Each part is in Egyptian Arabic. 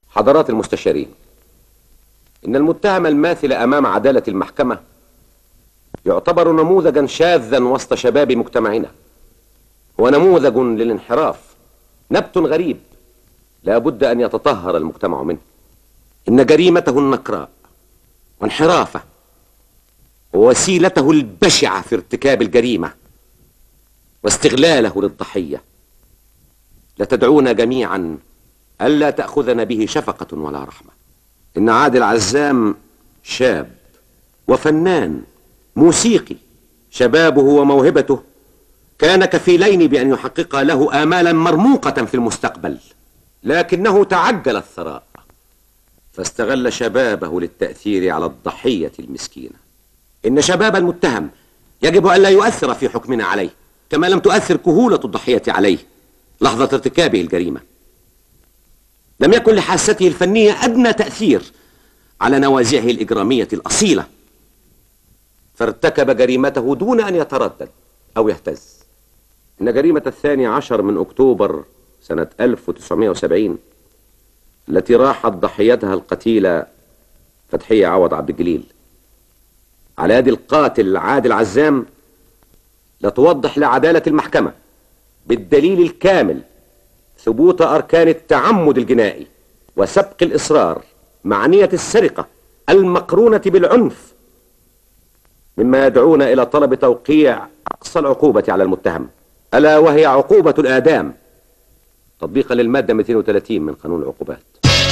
حضرات المستشارين إن المتهم الماثل أمام عدالة المحكمة يعتبر نموذجا شاذا وسط شباب مجتمعنا هو نموذج للانحراف نبت غريب لا بد أن يتطهر المجتمع منه إن جريمته النكراء وانحرافه ووسيلته البشعة في ارتكاب الجريمة واستغلاله للضحية لتدعونا جميعا ألا تأخذنا به شفقة ولا رحمة إن عادل عزام شاب وفنان موسيقي شبابه وموهبته كان كفيلين بأن يحقق له آمالا مرموقة في المستقبل لكنه تعجل الثراء فاستغل شبابه للتأثير على الضحية المسكينة إن شباب المتهم يجب أن لا يؤثر في حكمنا عليه كما لم تؤثر كهولة الضحية عليه لحظة ارتكابه الجريمة لم يكن لحاسته الفنية أدنى تأثير على نوازعه الإجرامية الأصيلة فارتكب جريمته دون أن يتردد أو يهتز إن جريمة الثاني عشر من أكتوبر سنة 1970 التي راحت ضحيتها القتيلة فتحية عوض عبد الجليل على يد القاتل عادل عزام لتوضح لعدالة المحكمة بالدليل الكامل ثبوت أركان التعمد الجنائي وسبق الإصرار مع نية السرقة المقرونة بالعنف مما يدعونا إلى طلب توقيع أقصى العقوبة على المتهم ألا وهي عقوبة الآدام تطبيقا للمادة 230 من قانون العقوبات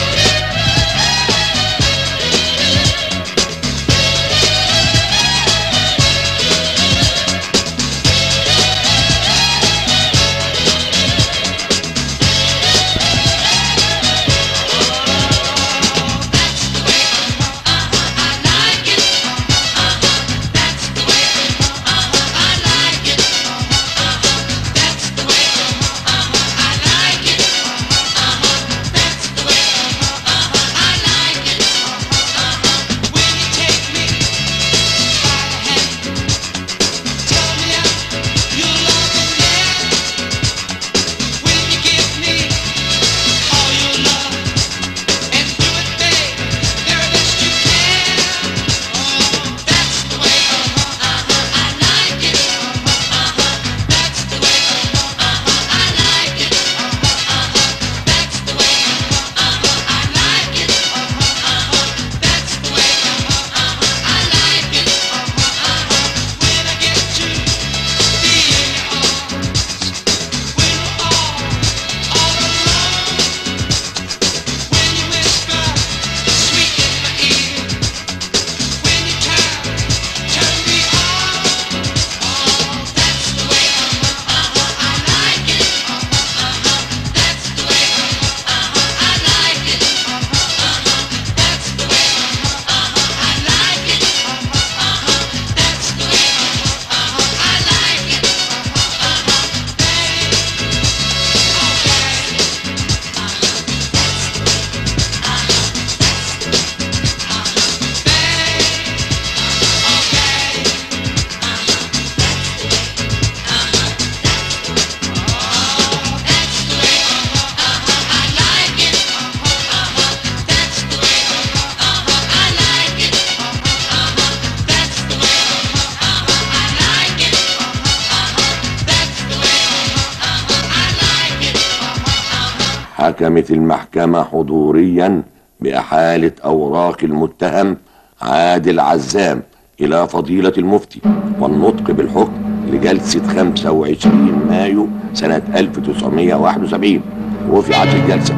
حكمت المحكمة حضوريا بإحالة أوراق المتهم عادل عزام إلى فضيلة المفتي والنطق بالحكم لجلسة 25 مايو سنة 1971 رفعت الجلسة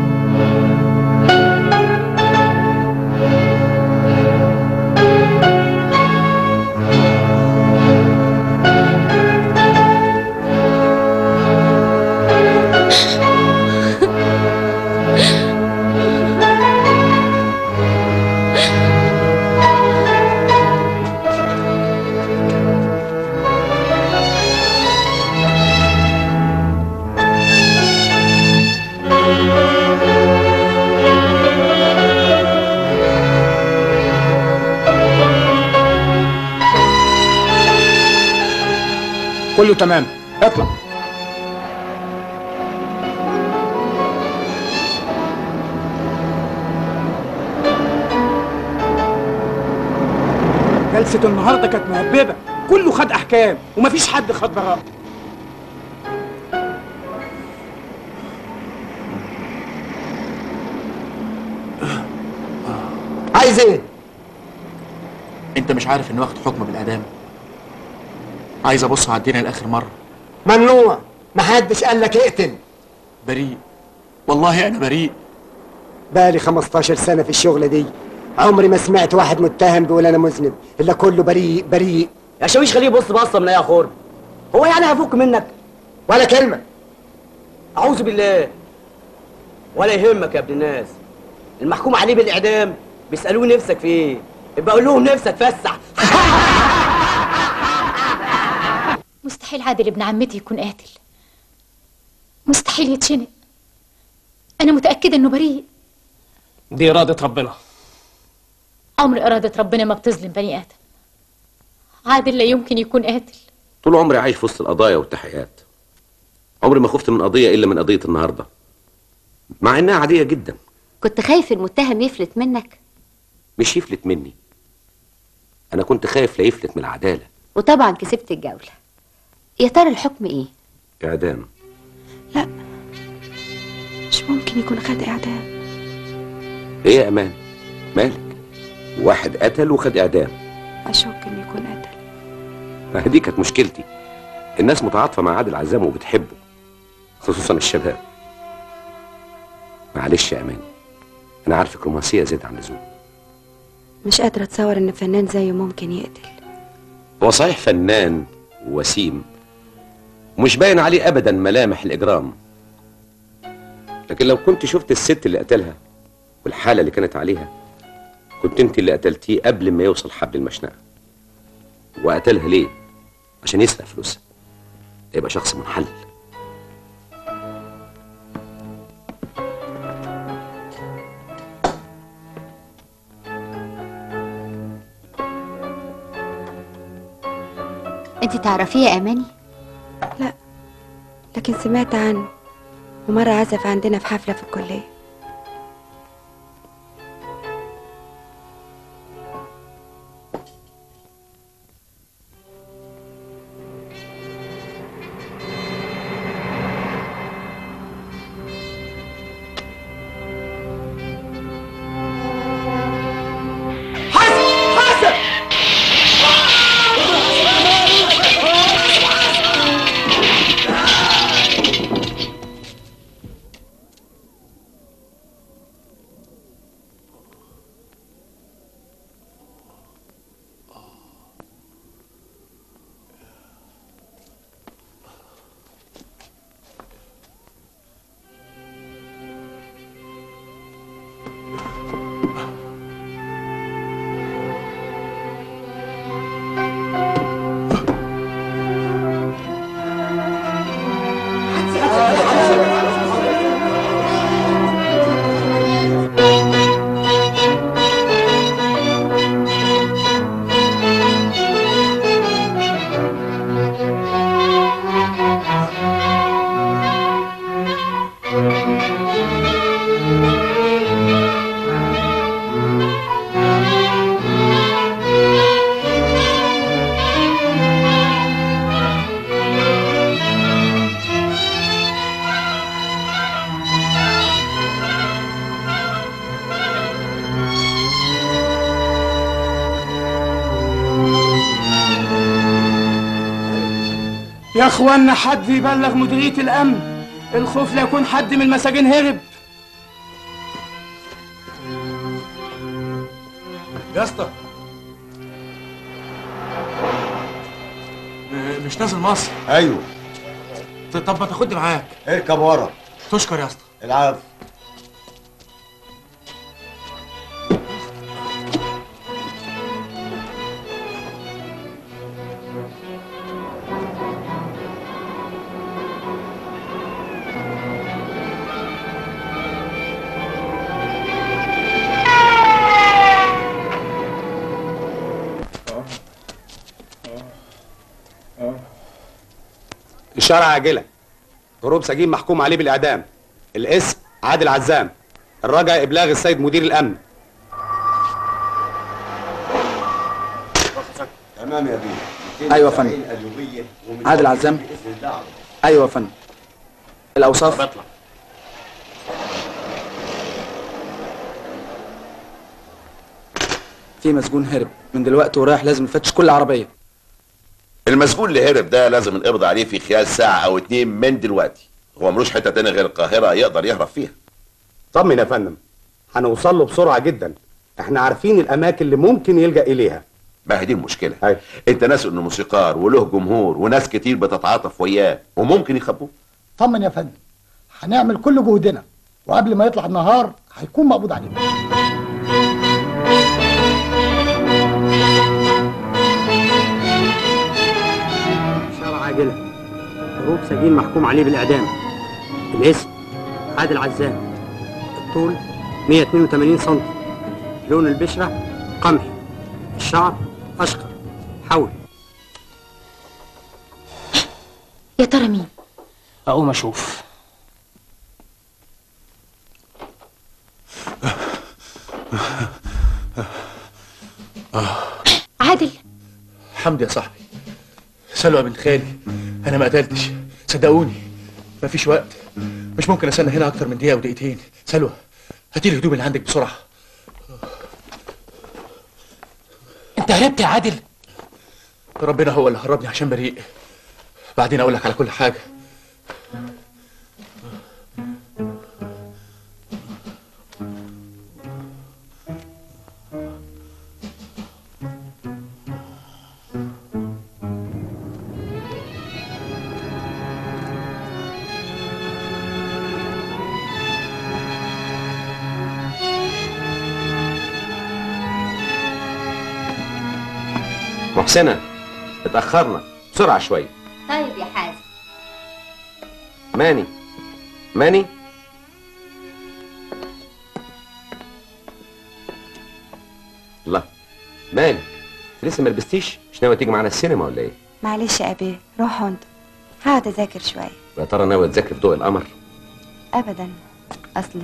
كله تمام اطلع جلسه النهارده كانت مهببه كله خد احكام ومفيش حد خد براءه عايز ايه؟ انت مش عارف اني واخد حكم بالاعدام عايز ابص على الدنيا لاخر مره ممنوع محدش قال لك اقتل بريء والله انا بريء بقالي 15 سنة في الشغلة دي عمري ما سمعت واحد متهم بيقول انا مذنب الا كله بريء بريء يا شاويش خليه يبص بصه من اي خرم هو يعني هفك منك ولا كلمة اعوذ بالله ولا يهمك يا ابن الناس المحكوم عليه بالاعدام بيسالوه نفسك في ايه يبقى اقول لهم نفسك فسح مستحيل عادل ابن عمتي يكون قاتل مستحيل يتشنق أنا متأكدة إنه بريء دي اراده ربنا عمر إرادة ربنا ما بتظلم بني آدم عادل لا يمكن يكون قاتل طول عمري عايش في وسط القضايا والتحقيقات عمري ما خفت من قضيه الا من قضيه النهارده مع انها عاديه جدا كنت خايف المتهم يفلت منك مش يفلت مني انا كنت خايف لا يفلت من العداله وطبعا كسبت الجولة يا ترى الحكم ايه اعدام مش ممكن يكون خد اعدام ايه يا امان مالك واحد قتل وخد اعدام اشك انه يكون قتل ما دي كانت مشكلتي الناس متعاطفه مع عادل عزام وبتحبه خصوصا الشباب معلش يا امان انا عارفك رومانسيه زيادة عن اللزوم مش قادرة اتصور ان فنان زيه ممكن يقتل هو صحيح فنان ووسيم ومش باين عليه ابدا ملامح الاجرام لكن لو كنت شفت الست اللي قتلها والحاله اللي كانت عليها كنت انت اللي قتلتيه قبل ما يوصل حبل المشنقه وقتلها ليه عشان يسرق فلوسها يبقى شخص منحل انت تعرفيه يا اماني لكن سمعت عنه ومرة عزف عندنا في حفلة في الكلية يا اخوانا حد يبلغ مديريه الامن الخوف لا يكون حد من المساجين هرب يا اسطى م- مش نازل مصر ايوه ط- طب ما تاخدني معاك اركب ورا تشكر يا اسطى العب إشارة عاجلة هروب سجين محكوم عليه بالإعدام الاسم عادل عزام الرجاء إبلاغ السيد مدير الأمن تمام يا بيه أيوة يا فندم. عادل عزام ايوه يا فندم الاوصاف اطلع في مسجون هرب من دلوقتي ورايح لازم نفتش كل عربيه المسجون اللي هرب ده لازم نقبض عليه في خلال ساعة أو اتنين من دلوقتي هو ملوش حتة تانية غير القاهرة يقدر يهرب فيها طمن يا فندم هنوصل له بسرعه جدا احنا عارفين الاماكن اللي ممكن يلجا اليها ما هي دي المشكلة أيوة. انت ناس انه موسيقار وله جمهور وناس كتير بتتعاطف وياه وممكن يخبوه طمن يا فندم هنعمل كل جهدنا وقبل ما يطلع النهار هيكون مقبوض علينا إشارة عاجلة هروب سجين محكوم عليه بالإعدام الاسم عادل عزام الطول 182 سم لون البشرة قمحي الشعر أشقر حول يا ترى مين اقوم اشوف عادل حمدي يا صاحبي سلوى يا بنت خالي انا ما قتلتش صدقوني مفيش وقت مش ممكن استنى هنا اكتر من دقيقه ودقيقتين سلوى هاتي لي الهدوم اللي عندك بسرعه انت هربت يا عادل ربنا هو اللي هربني عشان بريء بعدين اقول لك على كل حاجه محسنة اتأخرنا بسرعة شوية طيب يا حازم ماني ماني الله مالك لسه ما لبستيش مش ناوي تيجي معانا السينما ولا ايه معلش يا أبي روحوا انتوا هقعد أذاكر شوية يا ترى ناوي تذاكر في ضوء القمر أبدا أصل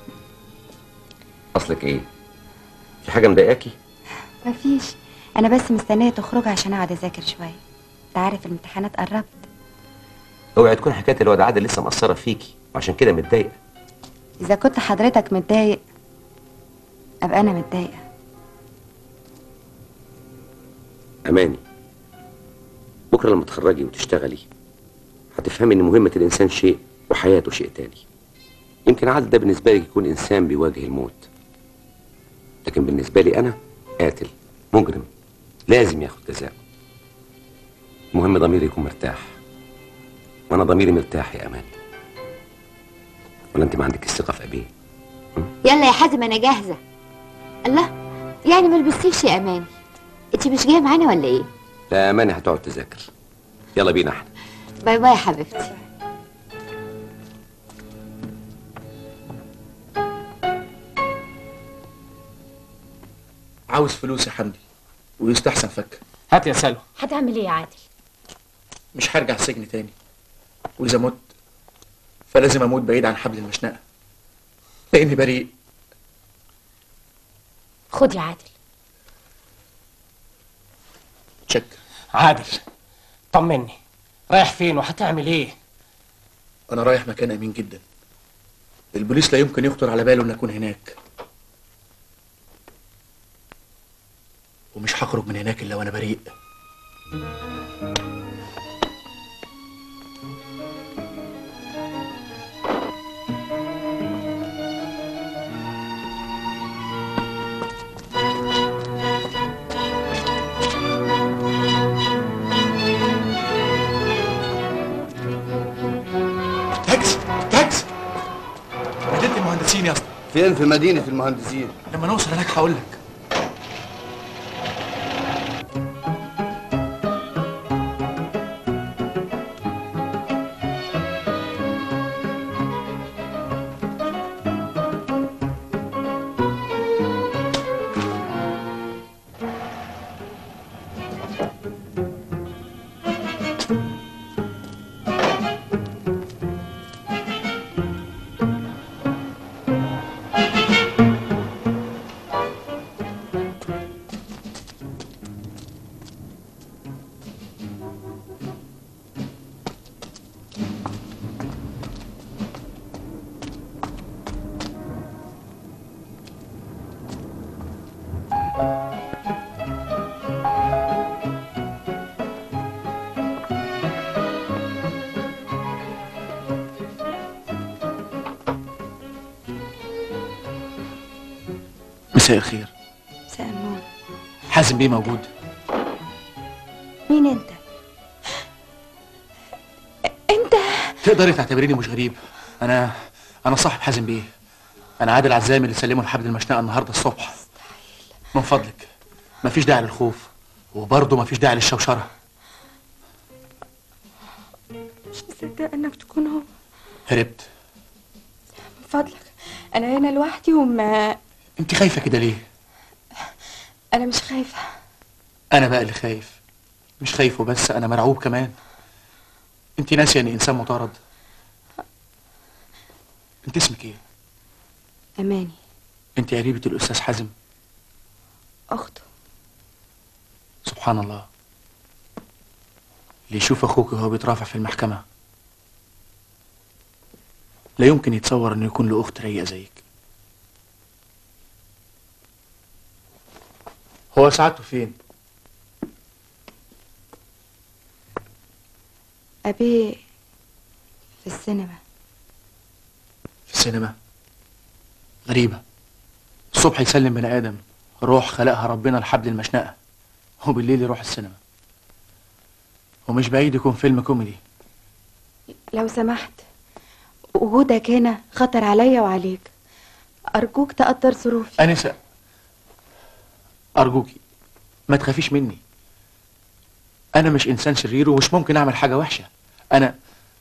اصلك ايه في حاجة مضايقاكي مفيش أنا بس مستنية تخرج عشان أقعد أذاكر شوية أنت عارف الامتحانات قربت اوعي تكون حكاية الواد عادل لسه مأثرة فيكي وعشان كده متضايقة إذا كنت حضرتك متضايق أبقى أنا متضايقة أماني بكرة لما تخرجي وتشتغلي هتفهمي إن مهمة الإنسان شيء وحياته شيء تاني يمكن عادل ده بالنسبة لك يكون إنسان بيواجه الموت لكن بالنسبة لي أنا قاتل مجرم لازم ياخد جزاء المهم ضميري يكون مرتاح وأنا ضميري مرتاح يا أماني ولا أنت ما عندك الثقة في أبيه يلا يا حازم انا جاهزه الله يعني ما لبستيش يا اماني انت مش جايه معانا ولا ايه لا أماني هتقعد تذاكر يلا بينا احنا باي باي يا حبيبتي عاوز فلوس يا حمدي ويستحسن فك هات يا سلوى هتعمل ايه يا عادل مش هرجع السجن تاني واذا مت فلازم اموت بعيد عن حبل المشنقه لاني بريء خد يا عادل تشك عادل طمني رايح فين وهتعمل ايه انا رايح مكان امين جدا البوليس لا يمكن يخطر على باله ان اكون هناك ومش هخرج من هناك الا وانا بريء تاكس تاكس مدينة المهندسين يا اسطى فين في مدينة المهندسين لما نوصل هناك هقول لك مساء الخير مساء النور حازم بيه موجود مين انت تقدري تعتبريني مش غريب انا انا صاحب حازم بيه انا عادل عزامي اللي سلمه لحبل المشنقه النهارده الصبح من فضلك مفيش داعي للخوف وبرضه مفيش داعي للشوشره مش مصدقه انك تكون هو هربت من فضلك انا هنا لوحدي وما انت خايفه كده ليه انا مش خايفه انا بقى اللي خايف مش خايف وبس انا مرعوب كمان انت ناسيه اني انسان مطارد انت اسمك ايه اماني انت قريبه الاستاذ حازم اخته سبحان الله اللي يشوف اخوك وهو بيترافع في المحكمه لا يمكن يتصور انه يكون له اخت رايقه زيك هو سعادته فين ابي في السينما في السينما غريبة الصبح يسلم بني آدم روح خلقها ربنا لحبل المشنقة وبالليل يروح السينما ومش بعيد يكون فيلم كوميدي لو سمحت وجودك هنا خطر عليا وعليك ارجوك تقدر ظروفي أنسة أرجوكي ما تخافيش مني أنا مش إنسان شرير ومش ممكن أعمل حاجة وحشة أنا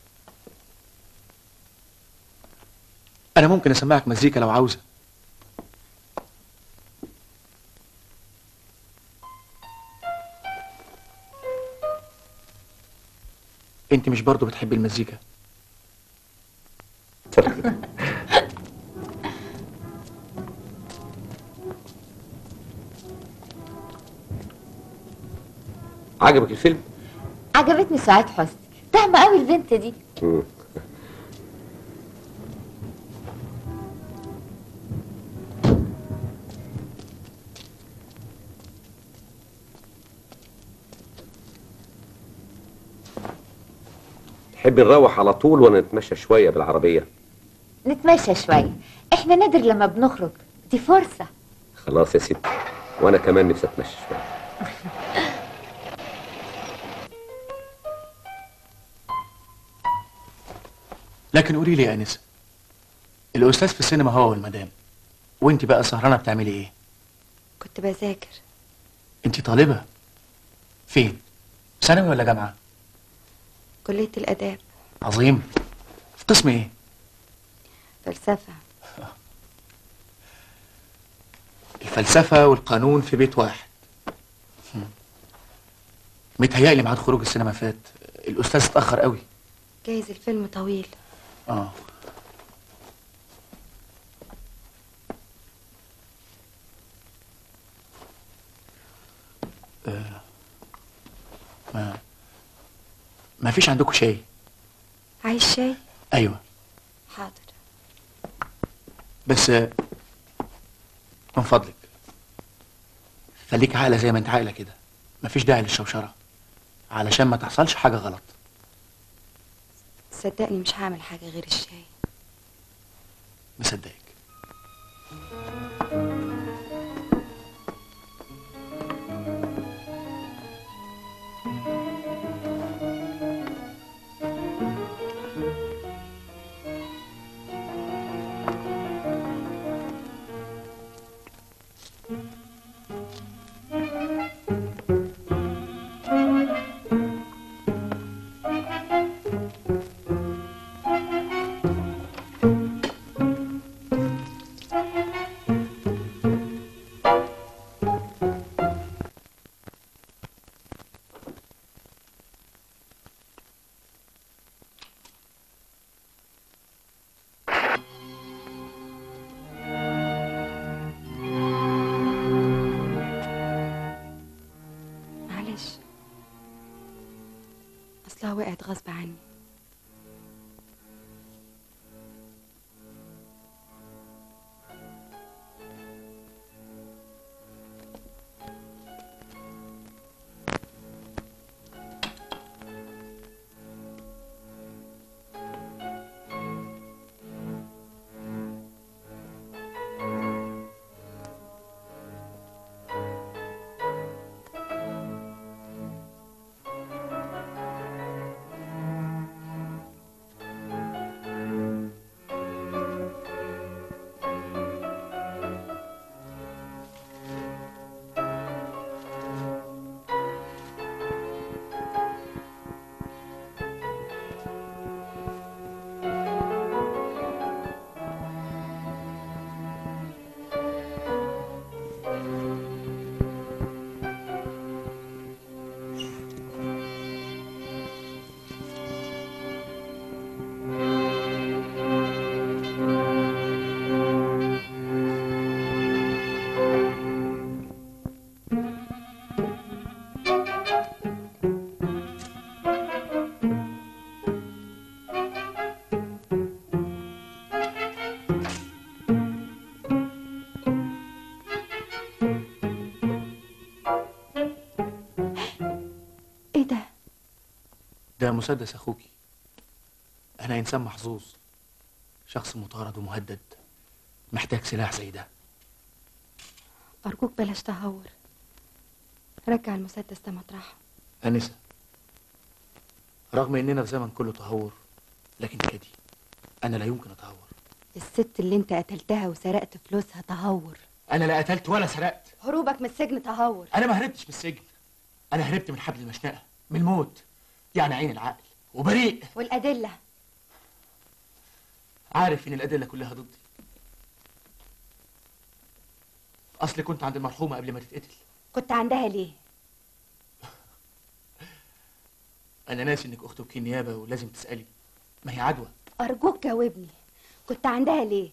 أنا ممكن أسمعك مزيكا لو عاوزة أنت مش برضو بتحبي المزيكا عجبك الفيلم؟ عجبتني سعاد حسني طعمة قوي البنت دي مم. تحبي نروح على طول ولا نتمشى شوية بالعربية؟ نتمشى شوية احنا نادر لما بنخرج دي فرصة خلاص يا ستي وأنا كمان نفسي أتمشى شوية لكن قولي لي يا أنسة الأستاذ في السينما هو والمدام وأنت بقى سهرانة بتعملي إيه؟ كنت بذاكر أنت طالبة فين؟ ثانوي ولا جامعة؟ كلية الآداب عظيم في قسم إيه؟ فلسفة الفلسفة والقانون في بيت واحد هم. متهيألي ميعاد خروج السينما فات الأستاذ اتأخر قوي جايز الفيلم طويل اه آه. ما ما فيش عندكم شاي عايز شاي ايوه حاضر بس آه، من فضلك خليك عاقله زي ما انت عاقله كده مفيش داعي للشوشره علشان ما تحصلش حاجه غلط صدقني مش هعمل حاجة غير الشاي مصدقك معلش أصلها وقعت غصب عني ده مسدس اخوكي انا انسان محظوظ شخص مطارد ومهدد محتاج سلاح زي ده ارجوك بلاش تهور رجع المسدس ده مطرحه انسه رغم اننا في زمن كله تهور لكن كدي انا لا يمكن اتهور الست اللي انت قتلتها وسرقت فلوسها تهور انا لا قتلت ولا سرقت هروبك من السجن تهور انا ما هربتش من السجن انا هربت من حبل المشنقه من الموت يعني عين العقل وبريء والادله عارف ان الادله كلها ضدي اصلي كنت عند المرحومه قبل ما تتقتل كنت عندها ليه انا ناسي انك اخت وكيل نيابه ولازم تسالي ما هي عدوى ارجوك جاوبني كنت عندها ليه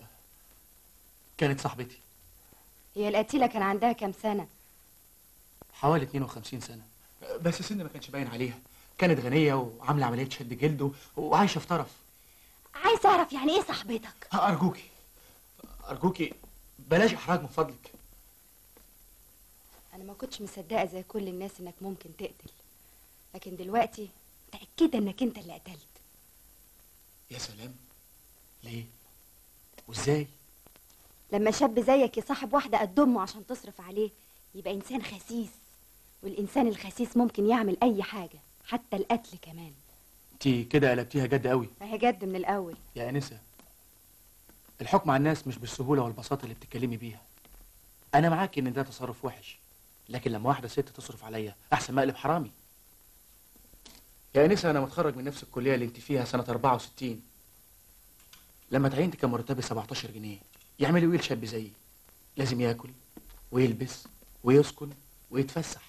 كانت صاحبتي هي القتيله كان عندها كام سنه حوالي 52 سنه بس السن ما كانش باين عليها كانت غنيه وعامله عمليه شد جلد و- وعايشه في طرف عايز اعرف يعني ايه صاحبتك ارجوكي ارجوكي بلاش احراج من فضلك انا ما كنتش مصدقه زي كل الناس انك ممكن تقتل لكن دلوقتي متاكده انك انت اللي قتلت يا سلام ليه وازاي لما شاب زيك يصاحب واحده قد امه عشان تصرف عليه يبقى انسان خسيس والانسان الخسيس ممكن يعمل اي حاجه حتى القتل كمان انت كده قلبتيها جد قوي ما هي جد من الاول يا انسه الحكم على الناس مش بالسهوله والبساطه اللي بتتكلمي بيها انا معاك ان ده تصرف وحش لكن لما واحده ست تصرف عليا احسن ما اقلب حرامي يا انسه انا متخرج من نفس الكليه اللي انت فيها سنه 64 لما تعينت كان مرتبي 17 جنيه يعمل ايه شاب زيي لازم ياكل ويلبس ويسكن ويتفسح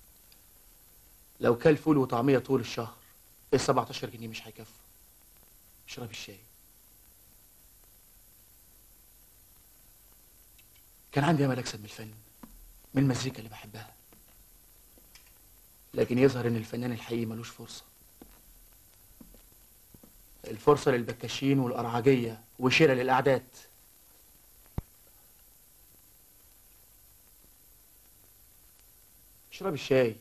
لو كل فول وطعميه طول الشهر ال 17 جنيه مش هيكفوا اشربي الشاي كان عندي امل اكسب من الفن من المزيكا اللي بحبها لكن يظهر ان الفنان الحقيقي ملوش فرصه الفرصه للبكاشين والقرعجيه وشراء للاعداد اشربي الشاي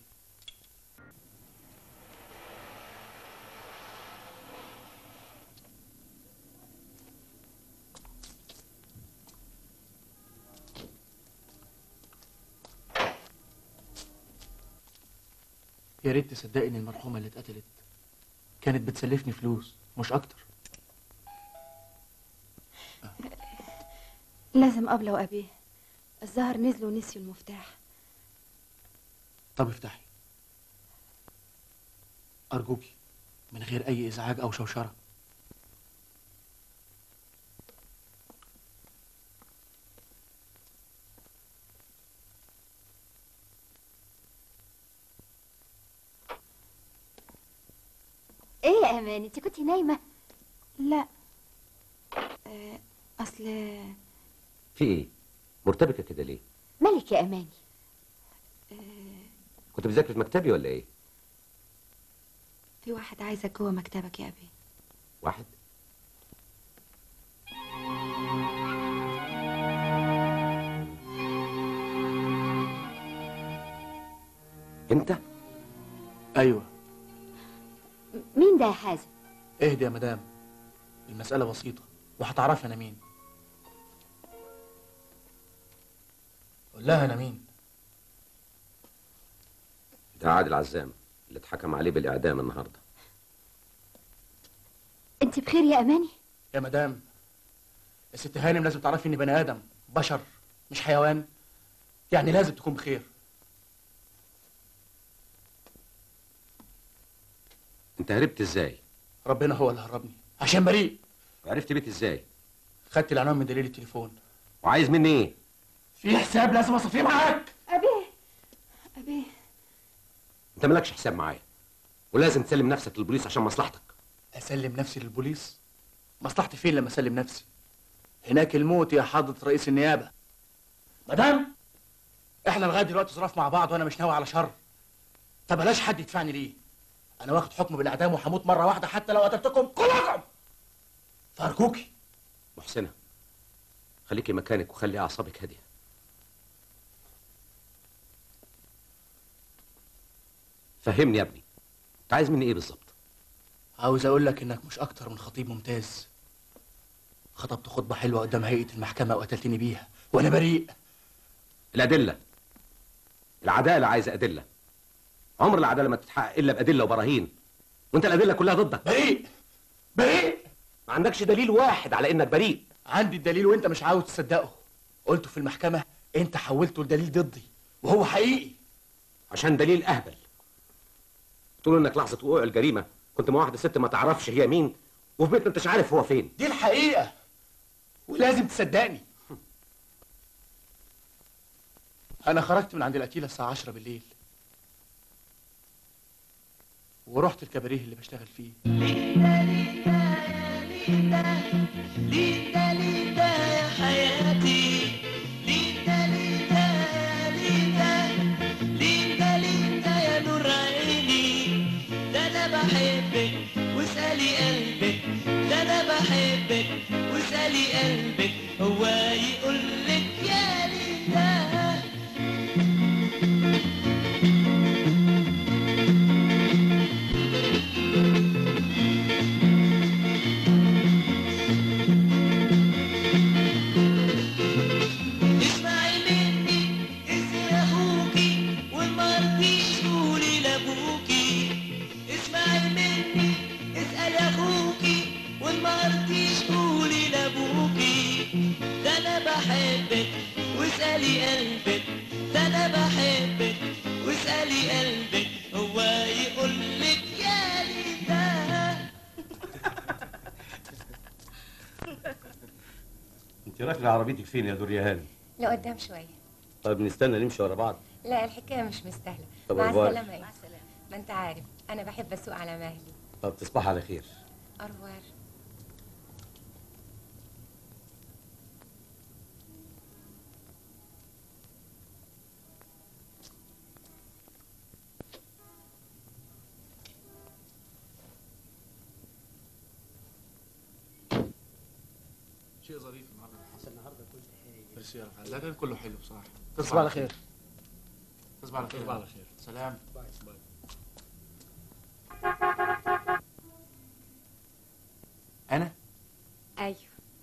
يا ريت تصدقي ان المرحومه اللي اتقتلت كانت بتسلفني فلوس مش اكتر لازم ابله وابيه الظهر نزلوا ونسيوا المفتاح طب افتحي ارجوكي من غير اي ازعاج او شوشره ايه يا امان انت كنت نايمه لا آه، اصل في ايه مرتبكه كده ليه مالك يا اماني كنت بتذاكر في مكتبي ولا ايه في واحد عايزك جوه مكتبك يا ابي واحد انت ايوه مين ده يا حازم اهدي يا مدام المساله بسيطه وهتعرفي انا مين قول لها انا مين ده عادل عزام اللي اتحكم عليه بالاعدام النهارده انت بخير يا اماني يا مدام الست هانم لازم تعرفي اني بني ادم بشر مش حيوان يعني لازم تكون بخير انت هربت ازاي ربنا هو اللي هربني عشان بريء وعرفت بيت ازاي خدت العنوان من دليل التليفون وعايز مني ايه في حساب لازم اصفيه معاك ابي ابي انت مالكش حساب معايا ولازم تسلم نفسك للبوليس عشان مصلحتك اسلم نفسي للبوليس مصلحتي فين لما اسلم نفسي هناك الموت يا حضرة رئيس النيابة مدام احنا لغاية دلوقتي ظراف مع بعض وانا مش ناوي على شر فبلاش حد يدفعني ليه انا واخد حكم بالاعدام وهموت مرة واحدة حتى لو قتلتكم كلكم فارجوكي محسنه خليكي مكانك وخلي اعصابك هاديه فهمني يا ابني انت عايز مني ايه بالظبط عاوز اقول لك انك مش اكتر من خطيب ممتاز خطبت خطبه حلوه قدام هيئه المحكمه وقتلتني بيها وانا بريء الأدلة العدالة عايزة أدلة عمر العدالة ما تتحقق إلا بأدلة وبراهين وأنت الأدلة كلها ضدك بريء بريء ما عندكش دليل واحد على إنك بريء عندي الدليل وانت مش عاوز تصدقه قلته في المحكمه انت حولته لدليل ضدي وهو حقيقي عشان دليل أهبل تقول إنك لحظة وقوع الجريمة كنت مع واحدة ست ما تعرفش هي مين وفي بيت ما انتش عارف هو فين دي الحقيقه ولازم تصدقني انا خرجت من عند القتيله الساعه 10 بالليل ورحت الكباريه اللي بشتغل فيه ليتا ليتا يا حياتي ليتا ليتا يا ليتا ليتا ليتا يا نور عيني ده انا بحبك واسالي قلبك ده انا بحبك واسالي قلبك هو يقول لك يا ليتا اسمعي مني اسمي اخوكي والمرضيش قولي لابوكي اسمعي مني اسأل اخوكي والمرضيش قولي لابوكي ده انا بحبك واسألي قلبك ده انا بحبك واسألي قلبك هو يقول لك يا ليتا انت راكنه عربيتك فين يا دور يا هاني لقدام شوية طيب نستنى نمشي ورا بعض لا الحكاية مش مستاهلة طب مع أخبارك؟ السلامة مع السلامة ما انت عارف انا بحب اسوق على مهلي طب تصبح على خير اروار شيء ظريف النهارده النهارده كله حلو ميرسي يا رفعت لا كان كله حلو بصراحه تصبح على خير. تصبح على خير تصبح على خير. سلام باي باي انا ايوه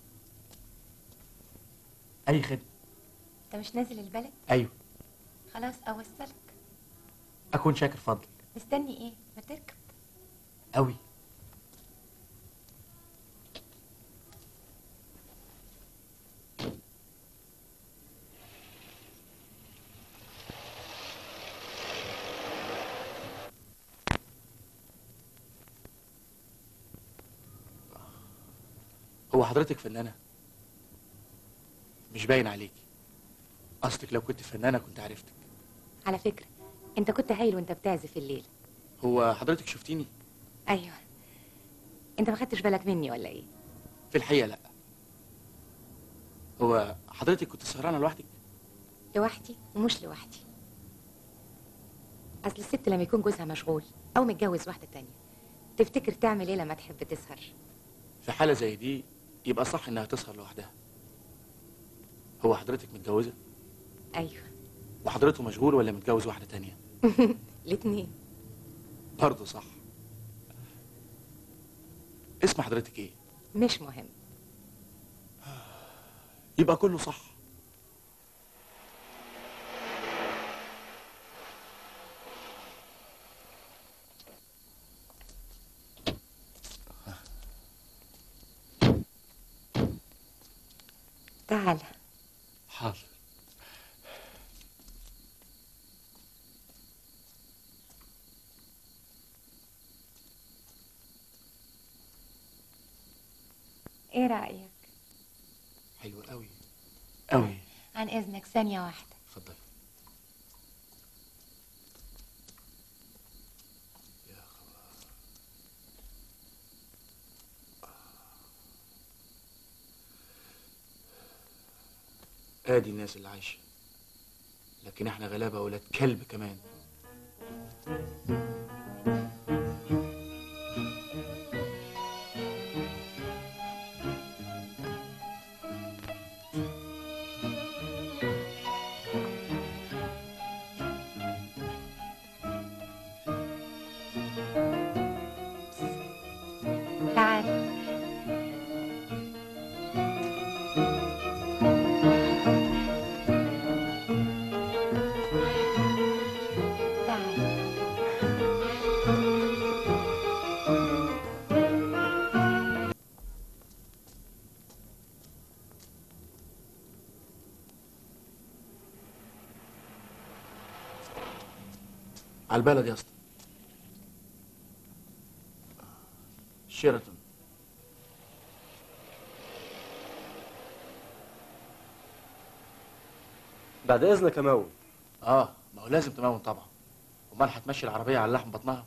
اي خدمه انت مش نازل البلد ايوه خلاص اوصلك اكون شاكر فضلك مستني ايه ما تركب قوي هو حضرتك فنانة مش باين عليكي اصلك لو كنت فنانة كنت عرفتك على فكرة انت كنت هايل وانت بتعزف الليل هو حضرتك شفتيني ايوه انت ما خدتش بالك مني ولا ايه في الحقيقة لا هو حضرتك كنت سهرانة لوحدك لوحدي ومش لوحدي اصل الست لما يكون جوزها مشغول او متجوز واحدة تانية تفتكر تعمل ايه لما تحب تسهر في حالة زي دي يبقى صح انها تسهر لوحدها هو حضرتك متجوزة ايوه وحضرته مشغول ولا متجوز واحدة تانية الاتنين برضه صح اسم حضرتك ايه مش مهم يبقى كله صح تعال حاضر ايه رأيك حلو قوي قوي عن اذنك ثانية واحدة اتفضل ادي الناس اللي عايشه لكن احنا غلابه ولاد كلب كمان على البلد يا اسطى شيراتون بعد اذنك يا مو اه ما هو لازم تمون طبعا امال هتمشي العربيه على لحم بطنها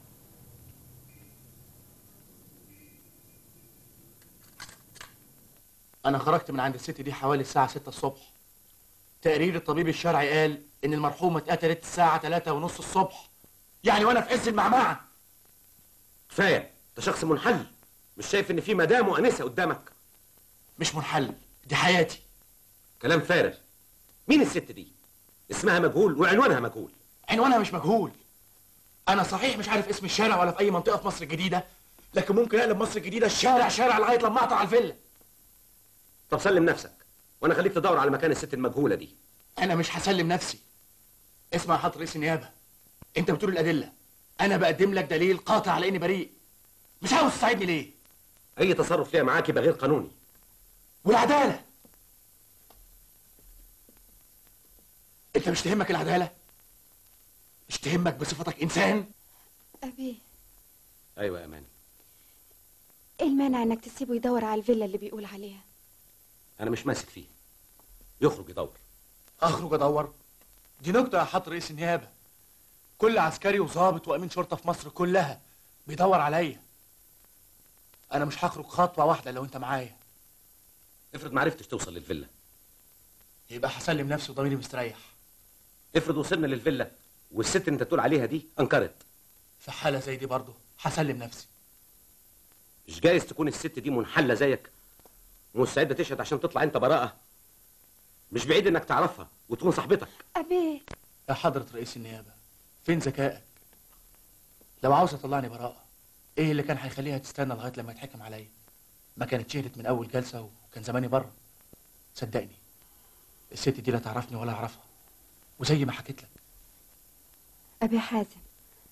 انا خرجت من عند الست دي حوالي الساعه 6 الصبح تقرير الطبيب الشرعي قال ان المرحومه اتقتلت الساعه 3 ونص الصبح يعني وانا في عز المعمعه كفايه انت شخص منحل مش شايف ان في مدام وانسه قدامك مش منحل دي حياتي كلام فارغ مين الست دي اسمها مجهول وعنوانها مجهول عنوانها مش مجهول انا صحيح مش عارف اسم الشارع ولا في اي منطقه في مصر الجديده لكن ممكن اقلب مصر الجديده شارع شارع لغايه لما اقطع على الفيلا طب سلم نفسك وانا خليك تدور على مكان الست المجهوله دي انا مش هسلم نفسي اسمع يا حضرة رئيس النيابه انت بتقول الادله انا بقدم لك دليل قاطع على اني بريء مش عاوز تساعدني ليه اي تصرف فيها معاك يبقى غير قانوني والعداله انت مش تهمك العداله مش تهمك بصفتك انسان أبي ايوه يا اماني إيه المانع إنك تسيبه يدور على الفيلا اللي بيقول عليها انا مش ماسك فيه يخرج يدور اخرج ادور دي نكته يا حضرة رئيس النيابه كل عسكري وظابط وامين شرطه في مصر كلها بيدور عليا انا مش هخرج خطوه واحده لو انت معايا افرض ما عرفتش توصل للفيلا يبقى هسلم نفسي وضميري مستريح افرض وصلنا للفيلا والست اللي انت تقول عليها دي انكرت في حاله زي دي برضه هسلم نفسي مش جايز تكون الست دي منحله زيك ومستعده تشهد عشان تطلع انت براءه مش بعيد انك تعرفها وتكون صاحبتك أبي يا حضرة رئيس النيابة فين ذكائك؟ لو عاوز تطلعني براءة ايه اللي كان هيخليها تستنى لغاية لما يتحكم عليا؟ ما كانت شهدت من أول جلسة وكان زماني بره صدقني الست دي لا تعرفني ولا أعرفها وزي ما حكيت لك أبي حازم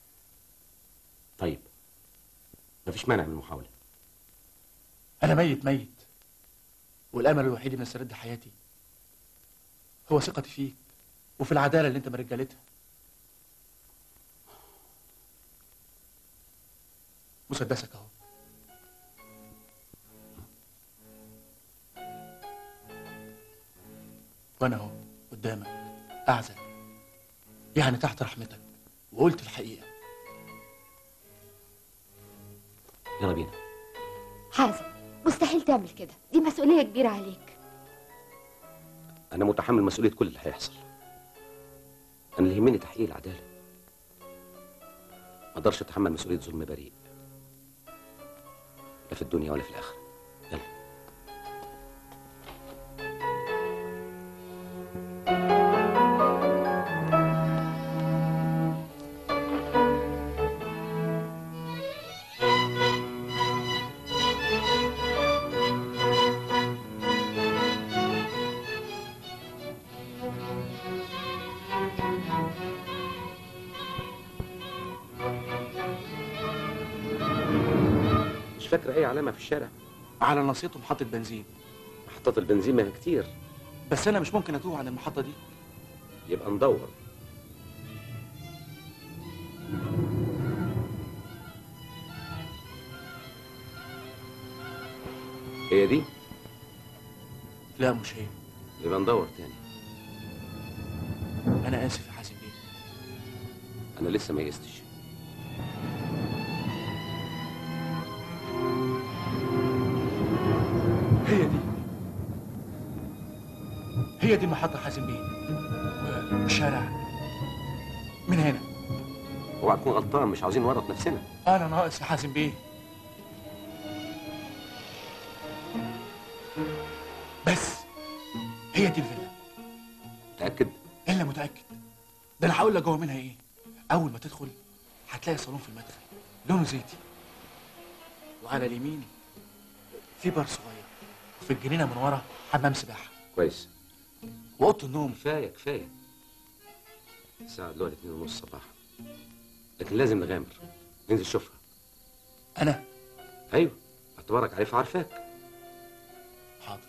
طيب مفيش مانع من المحاوله أنا ميت ميت والأمل الوحيد إن أسترد حياتي هو ثقتي فيك وفي العدالة اللي أنت مرجلتها مسدسك أهو وأنا أهو قدامك أعزل يعني تحت رحمتك وقلت الحقيقة يلا بينا حازم مستحيل تعمل كده دي مسؤولية كبيرة عليك انا متحمل مسؤوليه كل اللي هيحصل انا اللي يهمني تحقيق العداله ما اقدرش اتحمل مسؤوليه ظلم بريء لا في الدنيا ولا في الاخره يلا مش فاكره اي علامه في الشارع على نصيته محطة بنزين محطات البنزين ما هي كتير بس أنا مش ممكن أتوه عن المحطة دي يبقى ندور هي دي لا مش هي يبقى ندور تاني أنا آسف يا حازم بيه انا لسه ما يئستش هي دي هي دي المحطة يا حازم بيه و- والشارع من هنا اوعى تكون غلطان مش عاوزين نورط نفسنا أنا ناقص يا حازم بيه بس هي دي الفيلا متاكد إلا متأكد ده أنا هقول لك جوه منها إيه أول ما تدخل هتلاقي صالون في المدخل لونه زيتي وعلى اليمين في بار صغير وفي الجنينة من ورا حمام سباحة كويس وأوضة النوم كفايه كفايه الساعه دلوقتي اتنين ونص صباحا لكن لازم نغامر ننزل شوفها أنا ايوه اعتبارك عارف عارفاك حاضر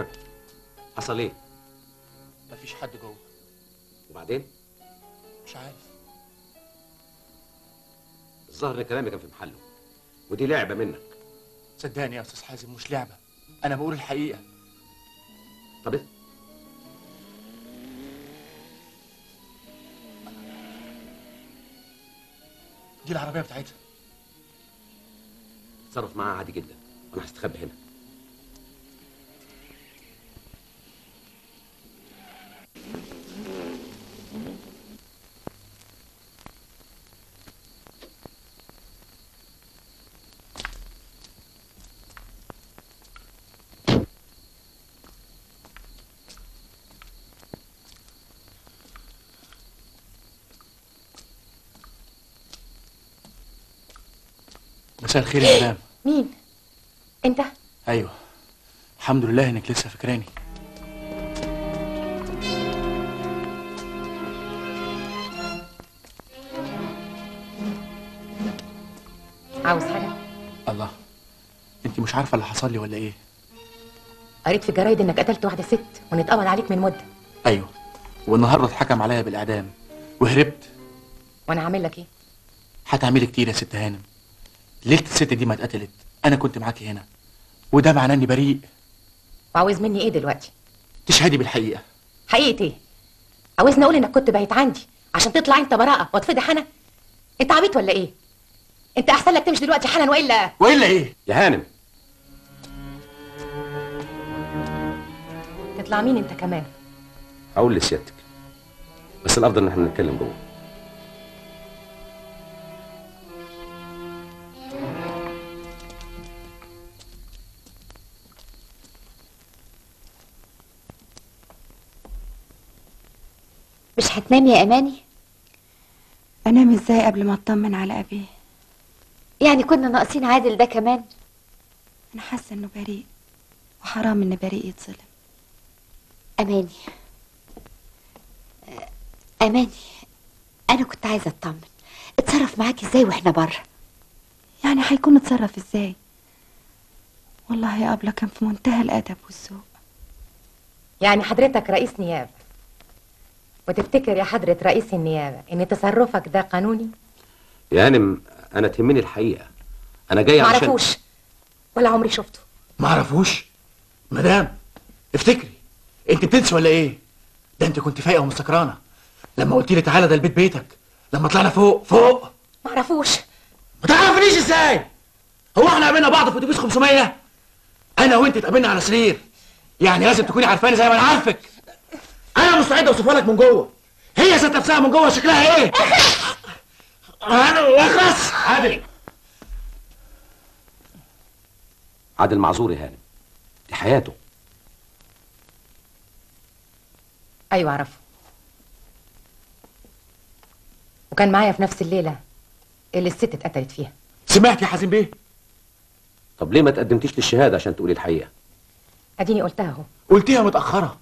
ها حصل ايه مفيش حد جوه وبعدين مش عارف الظاهر ان كلامي كان في محله ودي لعبه منك صدقني يا استاذ حازم مش لعبه انا بقول الحقيقه طب إيه؟ دي العربيه بتاعتها تصرف معاها عادي جدا انا هستخبى هنا مساء الخير يا مدام مين انت ايوه الحمد لله انك لسه فاكراني عاوز حاجه الله انت مش عارفه اللي حصل لي ولا ايه قريت في الجرايد انك قتلت واحده ست وان اتقبض عليك من مده ايوه والنهارده اتحكم عليا بالاعدام وهربت وانا عامل لك ايه هتعملي كتير يا ست هانم ليله الست دي ما اتقتلت انا كنت معاكي هنا وده معناه اني بريء وعاوز مني ايه دلوقتي تشهدي بالحقيقه حقيقه ايه عاوزني اقول انك كنت بايت عندي عشان تطلع انت براءه واتفضح انا انت عبيط ولا ايه انت احسن لك تمشي دلوقتي حالا والا والا ايه يا هانم تطلع مين انت كمان هقول لسيادتك بس الافضل ان احنا نتكلم جوه مش هتنام يا اماني انام ازاي قبل ما اطمن على ابيه يعني كنا ناقصين عادل ده كمان انا حاسه انه بريء وحرام ان بريء يتظلم اماني آه، اماني انا كنت عايزه اطمن اتصرف معاك ازاي واحنا بره يعني هيكون اتصرف ازاي والله يا ابله كان في منتهى الادب والذوق يعني حضرتك رئيس نيابه وتفتكر يا حضرة رئيس النيابة ان تصرفك ده قانوني يا هانم انا تهمني الحقيقه انا جاي عشان معرفوش ولا عمري شفته ما اعرفوش مدام افتكري انت بتنسي ولا ايه ده انت كنت فايقه ومسكرانه لما قلت لي تعالى ده البيت بيتك لما طلعنا فوق فوق معرفوش ما تعرفنيش ازاي هو احنا قابلنا بعض في اتوبيس 500 انا وانت اتقابلنا على سرير يعني لازم تكوني عارفاني زي ما انا عارفك انا مستعد اوصفها لك من جوه هي ذات نفسها من جوه شكلها ايه انا اخلص عادل عادل معذور يا هانم دي حياته ايوه اعرفه وكان معايا في نفس الليله اللي الست اتقتلت فيها سمعت يا حازم بيه طب ليه ما تقدمتيش للشهاده عشان تقولي الحقيقه اديني قلتها اهو قلتيها متاخره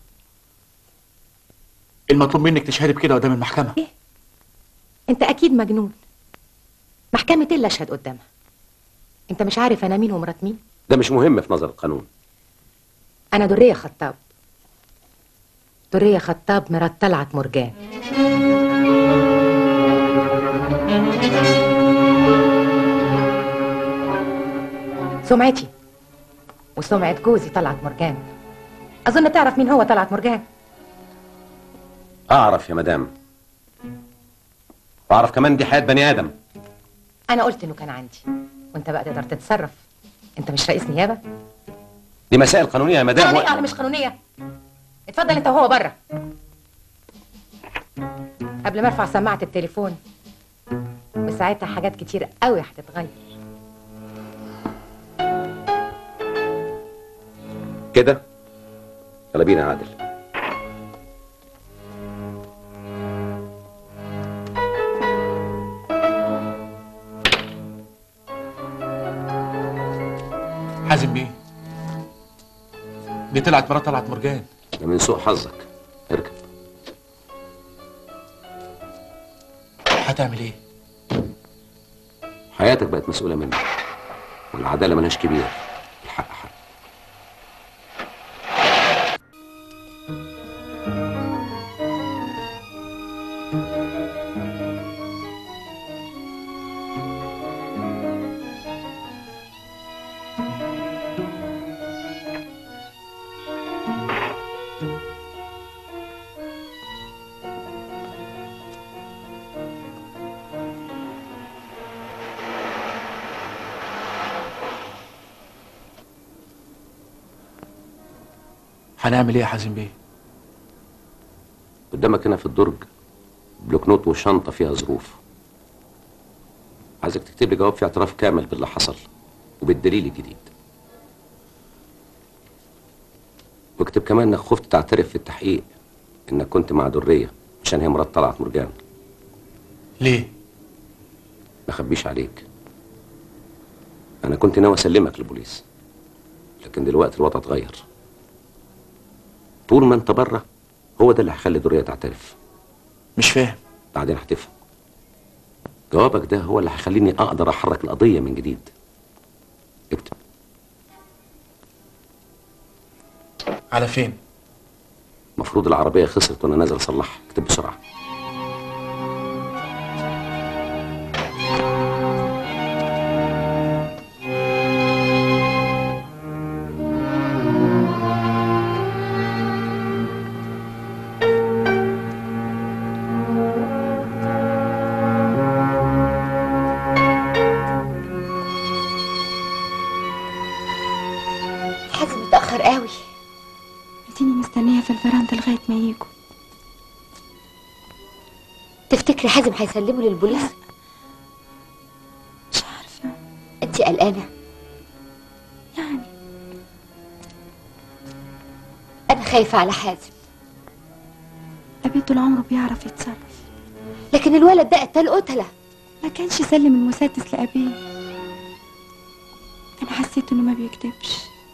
المطلوب منك تشهدي بكده قدام المحكمه انت اكيد مجنون محكمة ايه اللي اشهد قدامها انت مش عارف انا مين ومرات مين ده مش مهم في نظر القانون انا درية خطاب درية خطاب مرات طلعت مرجان سمعتي وسمعة جوزي طلعت مرجان اظن تعرف مين هو طلعت مرجان اعرف يا مدام واعرف كمان دي حياه بني ادم انا قلت انه كان عندي وانت بقى تقدر تتصرف انت مش رئيس نيابه دي مسائل قانونيه يا مدام قانونيه ولا مش قانونيه اتفضل انت وهو بره قبل ما ارفع سماعه التليفون وساعتها حاجات كتير قوي هتتغير كده يلا بينا يا عادل حازم بيه دي طلعت مرات طلعت مرجان ده من سوء حظك اركب هتعمل ايه حياتك بقت مسؤوله منك والعداله ملهاش كبير الحق حق هنعمل ايه يا حازم بيه قدامك هنا في الدرج بلوك نوت وشنطه فيها ظروف عايزك تكتب لي جواب فيه اعتراف كامل باللي حصل وبالدليل الجديد واكتب كمان انك خفت تعترف في التحقيق انك كنت مع دريه عشان هي مرات طلعت مرجان ليه ما اخبيش عليك انا كنت ناوي اسلمك للبوليس لكن دلوقتي الوضع اتغير طول ما انت بره هو ده اللي هيخلي دريه تعترف مش فاهم بعدين هتفهم جوابك ده هو اللي هيخليني اقدر احرك القضيه من جديد اكتب على فين المفروض العربيه خسرت وانا نازل اصلحها اكتب بسرعه حازم متأخر قوي اديني مستنيه في الفرندا لغايه ما يجوا تفتكري حازم هيسلمه للبوليس مش عارفه انت قلقانه يعني انا خايفه على حازم ابي طول عمره بيعرف يتصرف لكن الولد ده قتل قتله ما كانش يسلم المسدس لابيه انا حسيت انه ما بيكذبش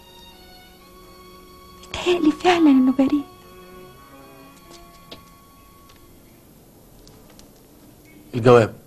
بيتهيألي فعلا انه بريء الجواب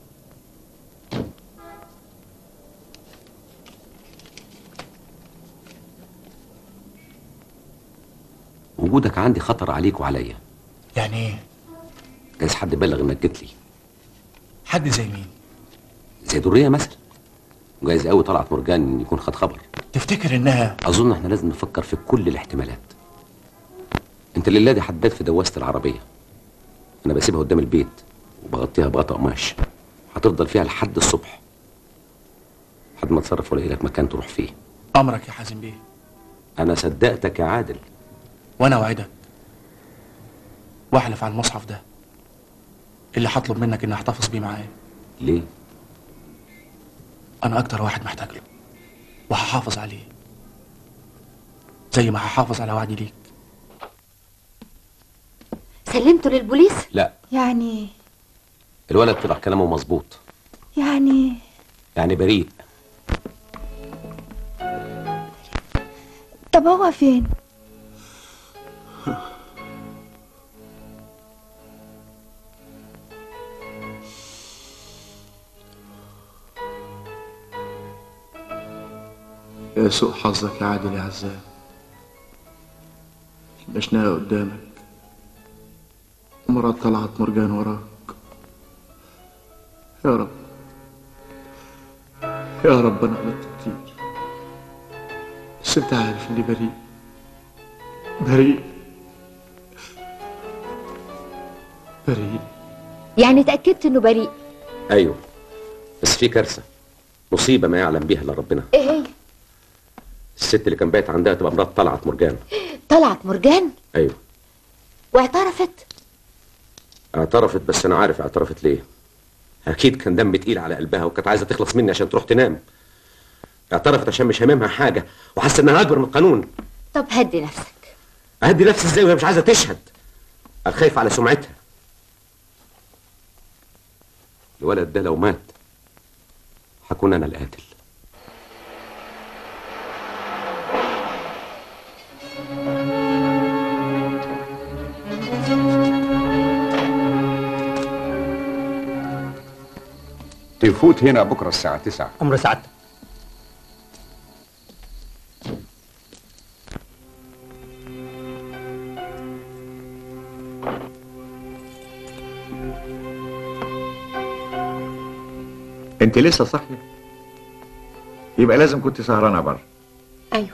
وجودك عندي خطر عليك وعليا يعني ايه جايز حد بلغ انك جيت لي حد زي مين زي دريه مثلا وجايز قوي طلعت مرجان يكون خد خبر تفتكر انها اظن احنا لازم نفكر في كل الاحتمالات انت الليله دي حداد في دواسه العربيه انا بسيبها قدام البيت وبغطيها بغطا قماش هتفضل فيها لحد الصبح لحد ما اتصرف والاقي لك مكان تروح فيه امرك يا حازم بيه انا صدقتك يا عادل وانا اوعدك واحلف على المصحف ده اللي هطلب منك اني احتفظ بيه معايا ليه انا اكتر واحد محتاج له وهحافظ عليه زي ما هحافظ على وعدي ليك سلمته للبوليس لا يعني الولد طلع كلامه مظبوط يعني يعني بريء طب هو فين يا سوء حظك يا عادل يا عزام البشناقة قدامك مرات طلعت مرجان وراك يا رب يا رب انا غلطت كتير بس انت عارف اني بريء بريء بريء يعني اتأكدت انه بريء ايوه بس في كارثه مصيبه ما يعلم بيها الا ربنا ايه هي الست اللي كان بايت عندها تبقى مرات طلعت مرجان طلعت مرجان ايوه واعترفت اعترفت بس انا عارف اعترفت ليه اكيد كان دم تقيل على قلبها وكانت عايزه تخلص مني عشان تروح تنام اعترفت عشان مش هاممها حاجه وحاسه انها اكبر من القانون طب هدي نفسك اهدي نفسي ازاي وهي مش عايزه تشهد انا خايف على سمعتها الولد ده لو مات هكون انا القاتل تفوت هنا بكرة الساعة 9 أمر سعادتك انت لسه صاحية يبقى لازم كنت سهرانة بره ايوه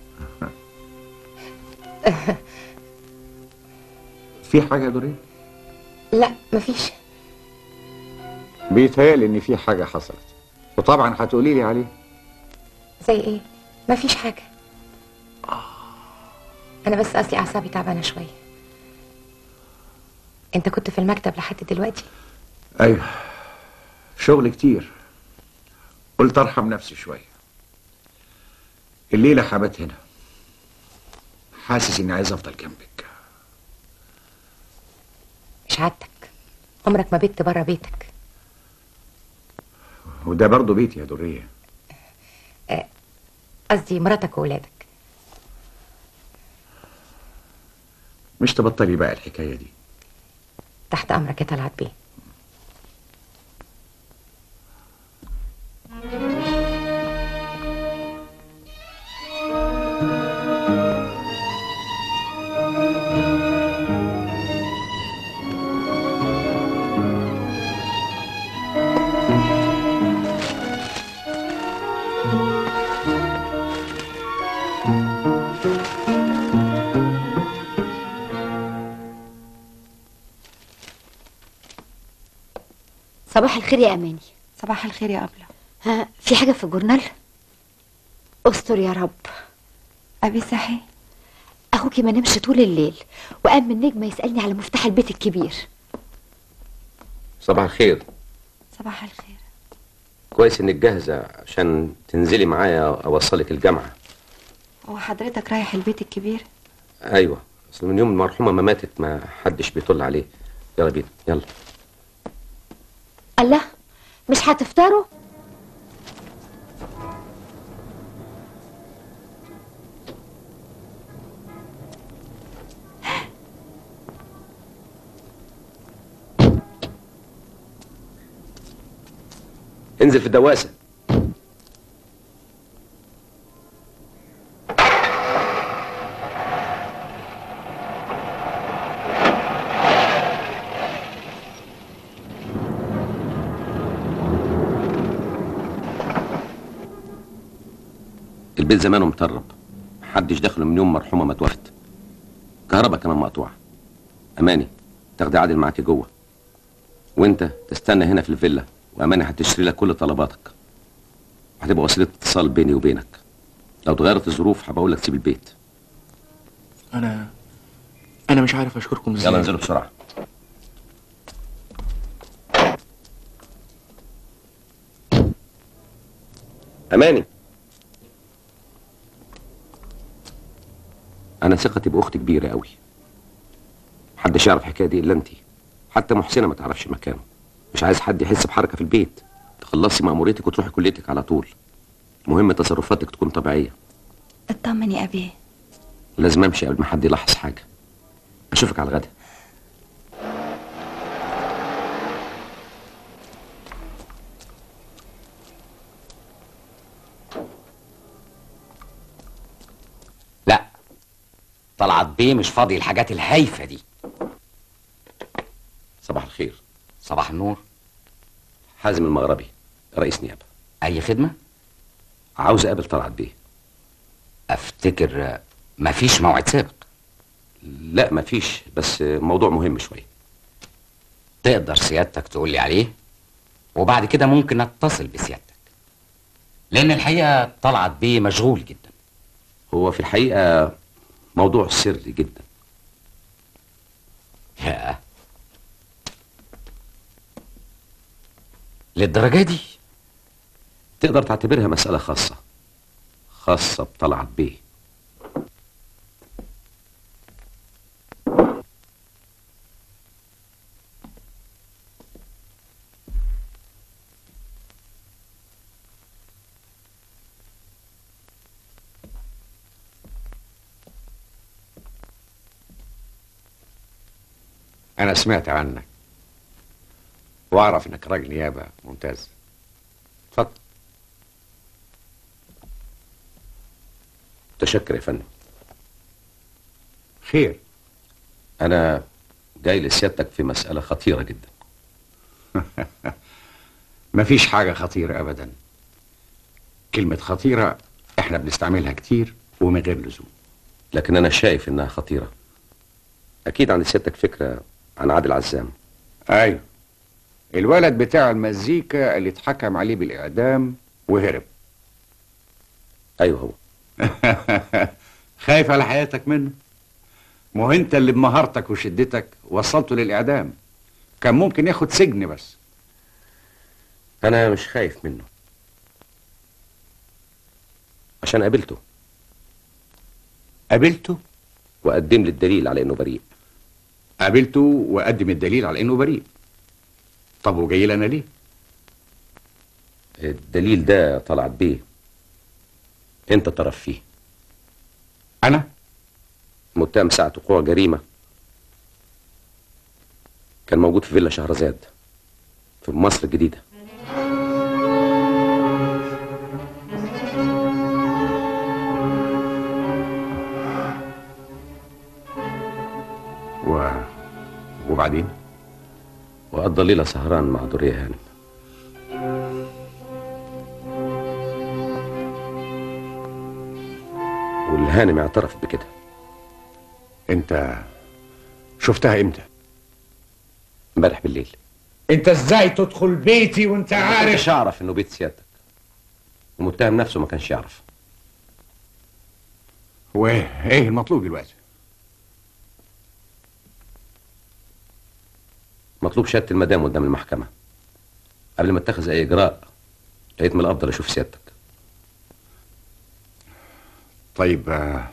في حاجة يا دورين لا مفيش بيتهيألي ان في حاجة حصلت وطبعا هتقولي لي عليه زي ايه مفيش حاجه انا بس اصلي اعصابي تعبانه شويه انت كنت في المكتب لحد دلوقتي ايوه شغل كتير قلت ارحم نفسي شويه الليله حبت هنا حاسس اني عايز افضل جنبك مش عادتك عمرك ما بيت بره بيتك وده برضه بيتي يا دريه آه، قصدي مراتك وولادك مش تبطلي بقى الحكايه دي تحت امرك يا طلعت بيه صباح الخير يا اماني صباح الخير يا أبلة ها في حاجه في الجورنال استر يا رب ابي صحي اخوكي ما نمش طول الليل وقام من نجمه يسالني على مفتاح البيت الكبير صباح الخير صباح الخير كويس انك جاهزه عشان تنزلي معايا اوصلك الجامعه هو حضرتك رايح البيت الكبير ايوه اصل من يوم المرحومه ما ماتت ما حدش بيطل عليه يلا بينا يلا الله مش هتفطروا انزل في الدواسه البيت زمانه مطرب محدش دخله من يوم مرحومه ما توفت كهربا كمان مقطوعه اماني تاخدي عادل معاكي جوه وانت تستنى هنا في الفيلا واماني هتشتري لك كل طلباتك هتبقى وسيله اتصال بيني وبينك لو اتغيرت الظروف هبقول لك تسيب البيت انا انا مش عارف اشكركم ازاي يلا انزلوا بسرعه اماني انا ثقتي باختي كبيره قوي محدش يعرف الحكايه دي الا انت حتى محسنه ما تعرفش مكانه مش عايز حد يحس بحركه في البيت تخلصي مأموريتك وتروحي كليتك على طول المهم تصرفاتك تكون طبيعيه اطمن يا ابي لازم امشي قبل ما حد يلاحظ حاجه اشوفك على الغدا لا طلعت بيه مش فاضي الحاجات الهايفه دي صباح الخير صباح النور حازم المغربي رئيس نيابه اي خدمه عاوز اقابل طلعت بيه افتكر آه، مفيش موعد سابق لا مفيش بس موضوع مهم شويه تقدر سيادتك تقول لي عليه وبعد كده ممكن اتصل بسيادتك لان الحقيقه طلعت بيه مشغول جدا هو في الحقيقه موضوع سري جدا يا للدرجه دي تقدر تعتبرها مساله خاصه خاصه بطلعت بيه انا سمعت عنك واعرف انك راجل نيابه ممتاز اتفضل متشكر يا فندم خير انا جاي لسيادتك في مساله خطيره جدا مفيش حاجه خطيره ابدا كلمه خطيره احنا بنستعملها كتير ومن غير لزوم لكن انا شايف انها خطيره اكيد عند سيادتك فكره عن عادل عزام ايوه الولد بتاع المزيكا اللي اتحكم عليه بالاعدام وهرب ايوه هو خايف على حياتك منه ما هو انت اللي بمهارتك وشدتك وصلته للاعدام كان ممكن ياخد سجن بس انا مش خايف منه عشان قابلته قابلته وقدم لي الدليل على انه بريء قابلته وقدم الدليل على انه بريء طب وجاي لنا ليه الدليل ده طلعت بيه انت طرف فيه انا متهم ساعة وقوع جريمة كان موجود في فيلا شهرزاد في مصر الجديدة و... وبعدين وقضى ليلة سهران مع دورية هانم والهانم اعترف بكده انت شفتها امتى امبارح بالليل انت ازاي تدخل بيتي وانت ما عارف كنتش اعرف انه بيت سيادتك المتهم نفسه ما كانش يعرف وايه المطلوب دلوقتي مطلوب شهادة المدام قدام المحكمة قبل ما اتخذ اي اجراء لقيت من الافضل اشوف سيادتك طيب آه،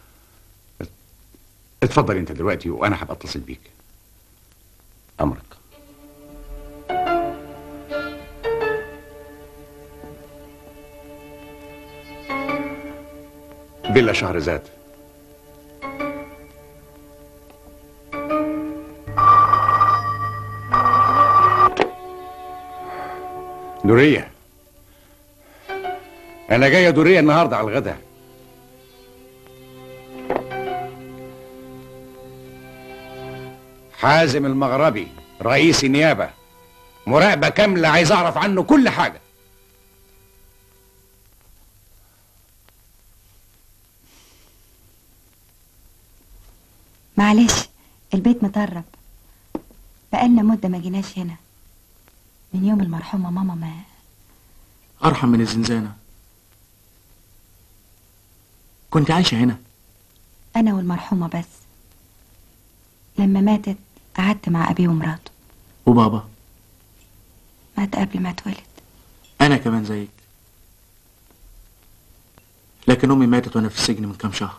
اتفضل انت دلوقتي وانا هبقى اتصل بيك امرك فيلا شهرزاد دورية أنا جاية دورية النهاردة على الغدا حازم المغربي رئيس النيابة مراقبة كاملة عايز أعرف عنه كل حاجة معلش البيت مطرب بقالنا مدة ما جيناش هنا من يوم المرحومة ماما ما ارحم من الزنزانة كنت عايشة هنا أنا والمرحومة بس لما ماتت قعدت مع أبي ومراته وبابا مات قبل ما اتولد انا كمان زيك لكن امي ماتت وانا في السجن من كام شهر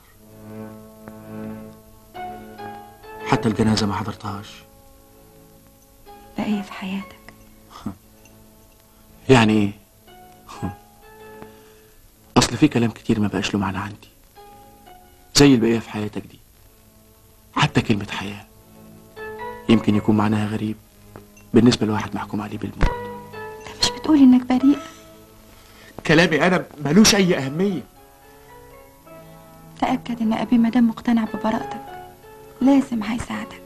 حتى الجنازة ما حضرتهاش بقية في حياتك يعني ايه اصل في كلام كتير ما بقاش له معنى عندي زي البقية في حياتك دي حتى كلمة حياة يمكن يكون معناها غريب بالنسبة لواحد محكوم عليه بالموت مش بتقول إنك بريء كلامي انا ملوش اي اهمية تأكد إن أبي مادام مقتنع ببراءتك لازم هيساعدك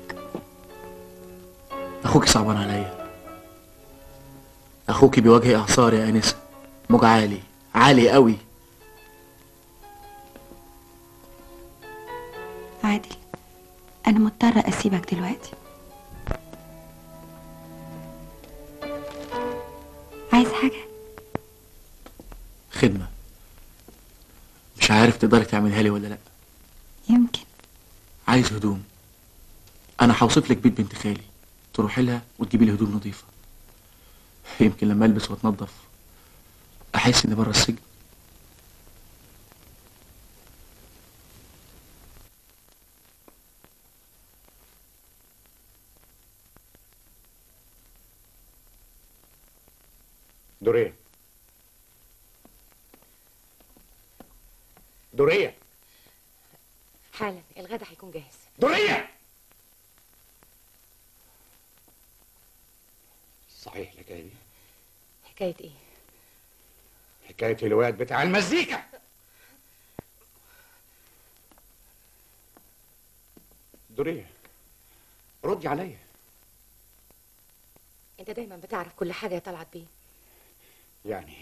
اخوك صعبان عليا اخوك بيواجه اعصار يا انسه موج عالي عالي قوي عادل أنا مضطرة أسيبك دلوقتي عايز حاجة خدمة مش عارف تقدري تعملها لي ولا لا يمكن عايز هدوم انا هوصف لك بيت بنت خالي تروحي لها وتجيبي لي هدوم نظيفة يمكن لما البس واتنضف احس اني بره السجن دورية دورية حالا الغدا هيكون جاهز دورية صحيح الحكاية دي حكاية ايه؟ حكاية الواد بتاع المزيكا دورية ردي عليا انت دايما بتعرف كل حاجة يا طلعت بيه يعني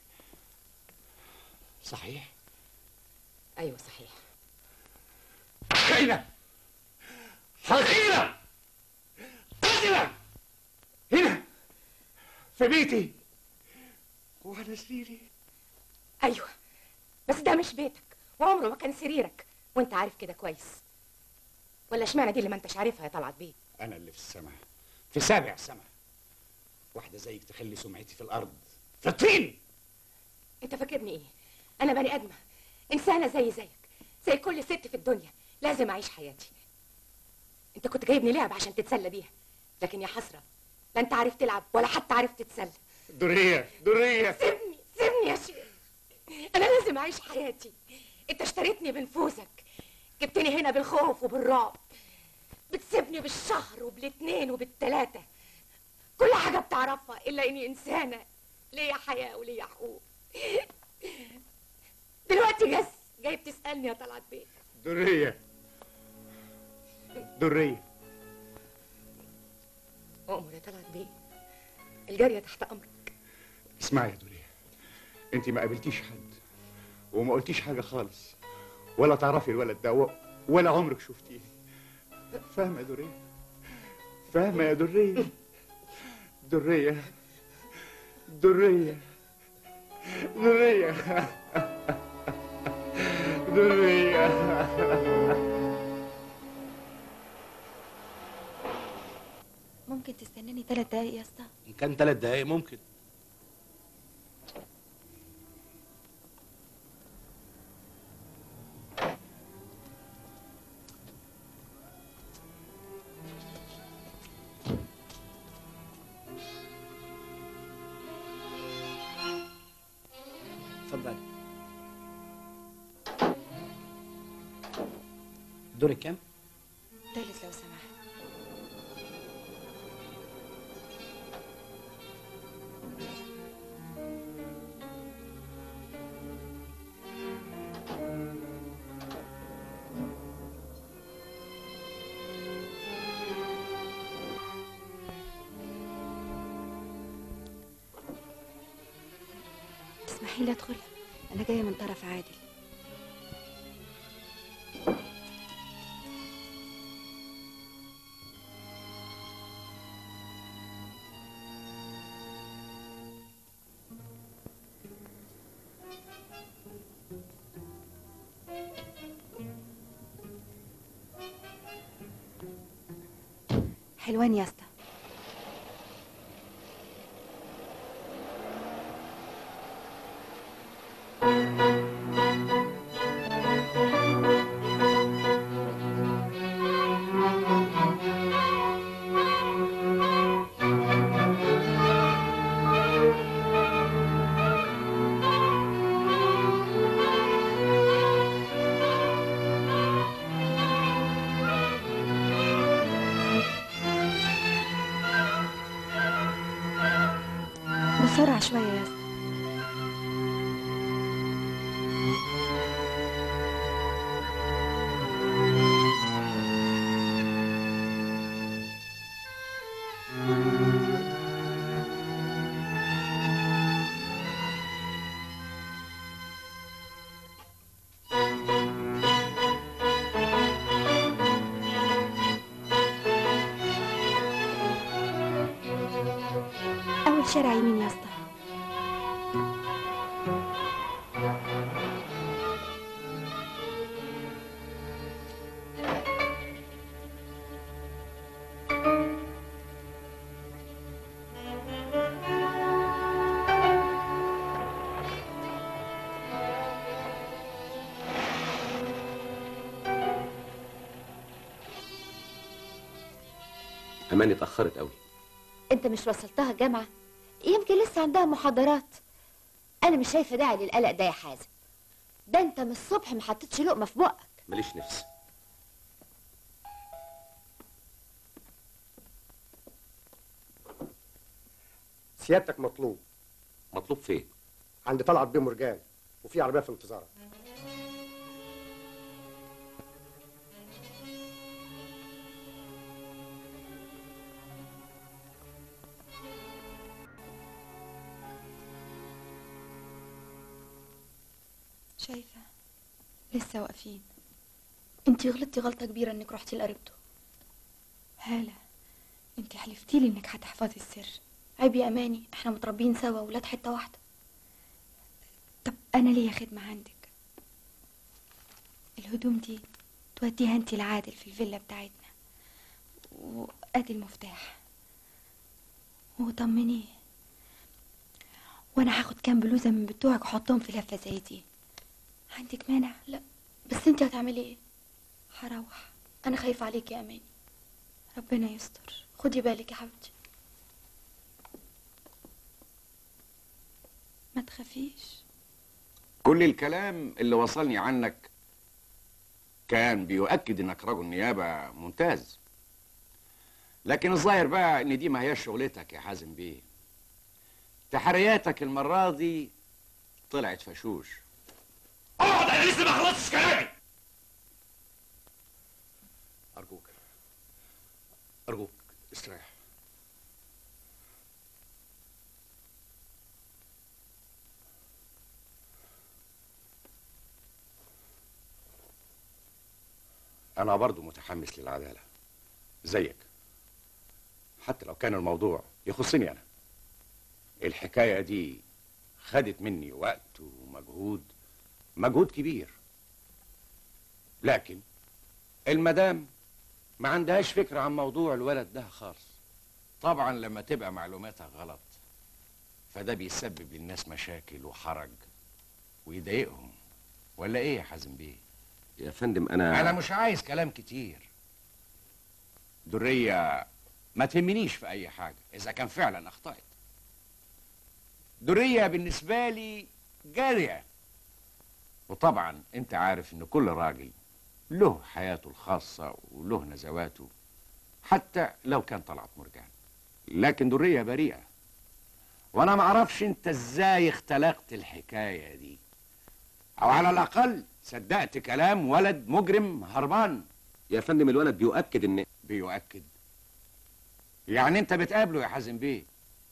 صحيح ايوه صحيح خاينة حقيرة قاتلة هنا في بيتي وعلى سريري ايوه بس ده مش بيتك وعمره ما كان سريرك وانت عارف كده كويس ولا اشمعنى دي اللي ما انتش عارفها يا طلعت بيه انا اللي في السماء في سابع سماء واحده زيك تخلي سمعتي في الارض في الطين انت فاكرني ايه انا بني ادمه انسانه زي زيك زي كل ست في الدنيا لازم اعيش حياتي انت كنت جايبني لعب عشان تتسلى بيها لكن يا حسره لا انت عارف تلعب ولا حتى عارف تتسلى دريه دريه سيبني سيبني يا شيخ انا لازم اعيش حياتي انت اشتريتني بنفوسك جبتني هنا بالخوف وبالرعب بتسيبني بالشهر وبالاتنين وبالتلاتة كل حاجة بتعرفها إلا إني إنسانة ليا حياة وليا حقوق دلوقتي جس جاي بتسألني يا طلعت بيه دريه دريه أؤمر يا طلعت بيه الجارية تحت أمرك اسمعي يا دريه انت ما قابلتيش حد وما قلتيش حاجه خالص ولا تعرفي الولد ده و- ولا عمرك شفتيه فاهمه يا دريه فاهمه يا دريه دريه دريه دريه دريه ممكن تستناني ثلاث دقايق يا اسطى ان كان ثلاث دقايق ممكن اتفضلي دورك كام؟ تالت لو سمحت تسمحي لي ادخل انا جايه من طرف عادل حلوان يا اسطى بسرعة شوية يا اسطى أول شارع يمين يا اسطى اماني اتاخرت قوي انت مش وصلتها جامعة يمكن لسه عندها محاضرات انا مش شايفة داعي للقلق ده يا حازم ده انت من الصبح ما حطيتش لقمة في بقك ماليش نفس سيادتك مطلوب مطلوب فين عند طلعت بيه مرجان وفي عربيه في انتظارك شايفة لسه واقفين انتي غلطتي غلطة كبيرة انك رحتي لقريبته هالة انتي حلفتي لي انك هتحفظي السر عيب يا اماني احنا متربيين سوا ولاد حتة واحدة طب انا ليا خدمة عندك الهدوم دي توديها انت لعادل في الفيلا بتاعتنا وادي المفتاح وطمنيه وانا هاخد كام بلوزه من بتوعك واحطهم في لفه زي دي عندك مانع لا بس انت هتعملي ايه هروح انا خايفه عليكي يا اماني ربنا يستر خدي بالك يا حبيبتي ما تخافيش كل الكلام اللي وصلني عنك كان بيؤكد انك رجل نيابة ممتاز لكن الظاهر بقى ان دي ما هياش شغلتك يا حازم بيه تحرياتك المرة دي طلعت فشوش اقعد انا لسه ما خلصتش كلامي أرجوك أرجوك استريح أنا برضو متحمس للعدالة زيك حتى لو كان الموضوع يخصني أنا الحكاية دي خدت مني وقت ومجهود مجهود كبير لكن المدام ما عندهاش فكرة عن موضوع الولد ده خالص طبعا لما تبقى معلوماتها غلط فده بيسبب للناس مشاكل وحرج ويضايقهم ولا ايه يا حازم بيه يا فندم انا انا مش عايز كلام كتير درية ما تهمنيش في اي حاجة اذا كان فعلا اخطأت درية بالنسبة لي جارية وطبعا انت عارف ان كل راجل له حياته الخاصة وله نزواته حتى لو كان طلعت مرجان لكن درية بريئة وانا معرفش انت ازاي اختلقت الحكاية دي او على الاقل صدقت كلام ولد مجرم هربان يا فندم الولد بيؤكد ان بيؤكد يعني انت بتقابله يا حازم بيه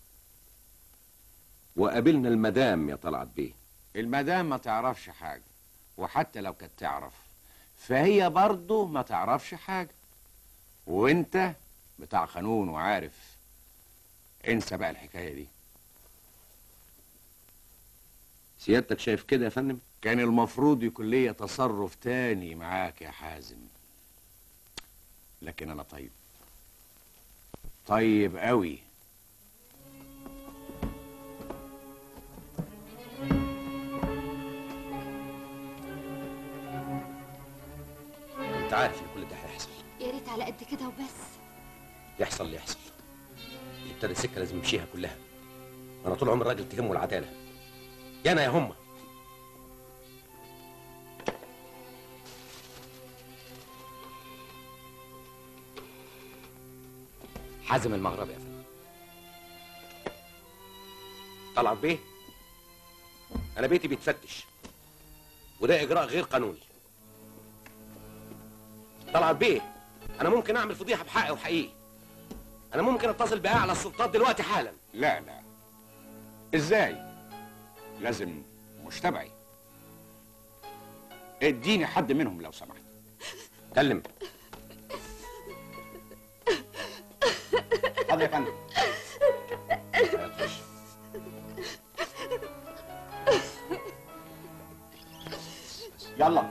وقابلنا المدام يا طلعت بيه المدام ما تعرفش حاجة وحتى لو كانت تعرف فهي برضه ما تعرفش حاجة وانت بتاع قانون وعارف انسى بقى الحكاية دي سيادتك شايف كده يا فندم كان المفروض يكون ليا تصرف تاني معاك يا حازم لكن انا طيب طيب قوي انت عارف ان كل ده هيحصل يا ريت على قد كده وبس يحصل اللي يحصل ابتدى السكه لازم نمشيها كلها انا طول عمري راجل تهمه العداله يا انا يا هم حازم المغربي يا فندم طلعت بيه انا بيتي بيتفتش وده اجراء غير قانوني طلعت بيه انا ممكن اعمل فضيحه بحقي وحقيقي انا ممكن اتصل باعلى السلطات دلوقتي حالا لا لا ازاي لازم مش تبعي اديني حد منهم لو سمحت كلم حاضر يا فندم يلا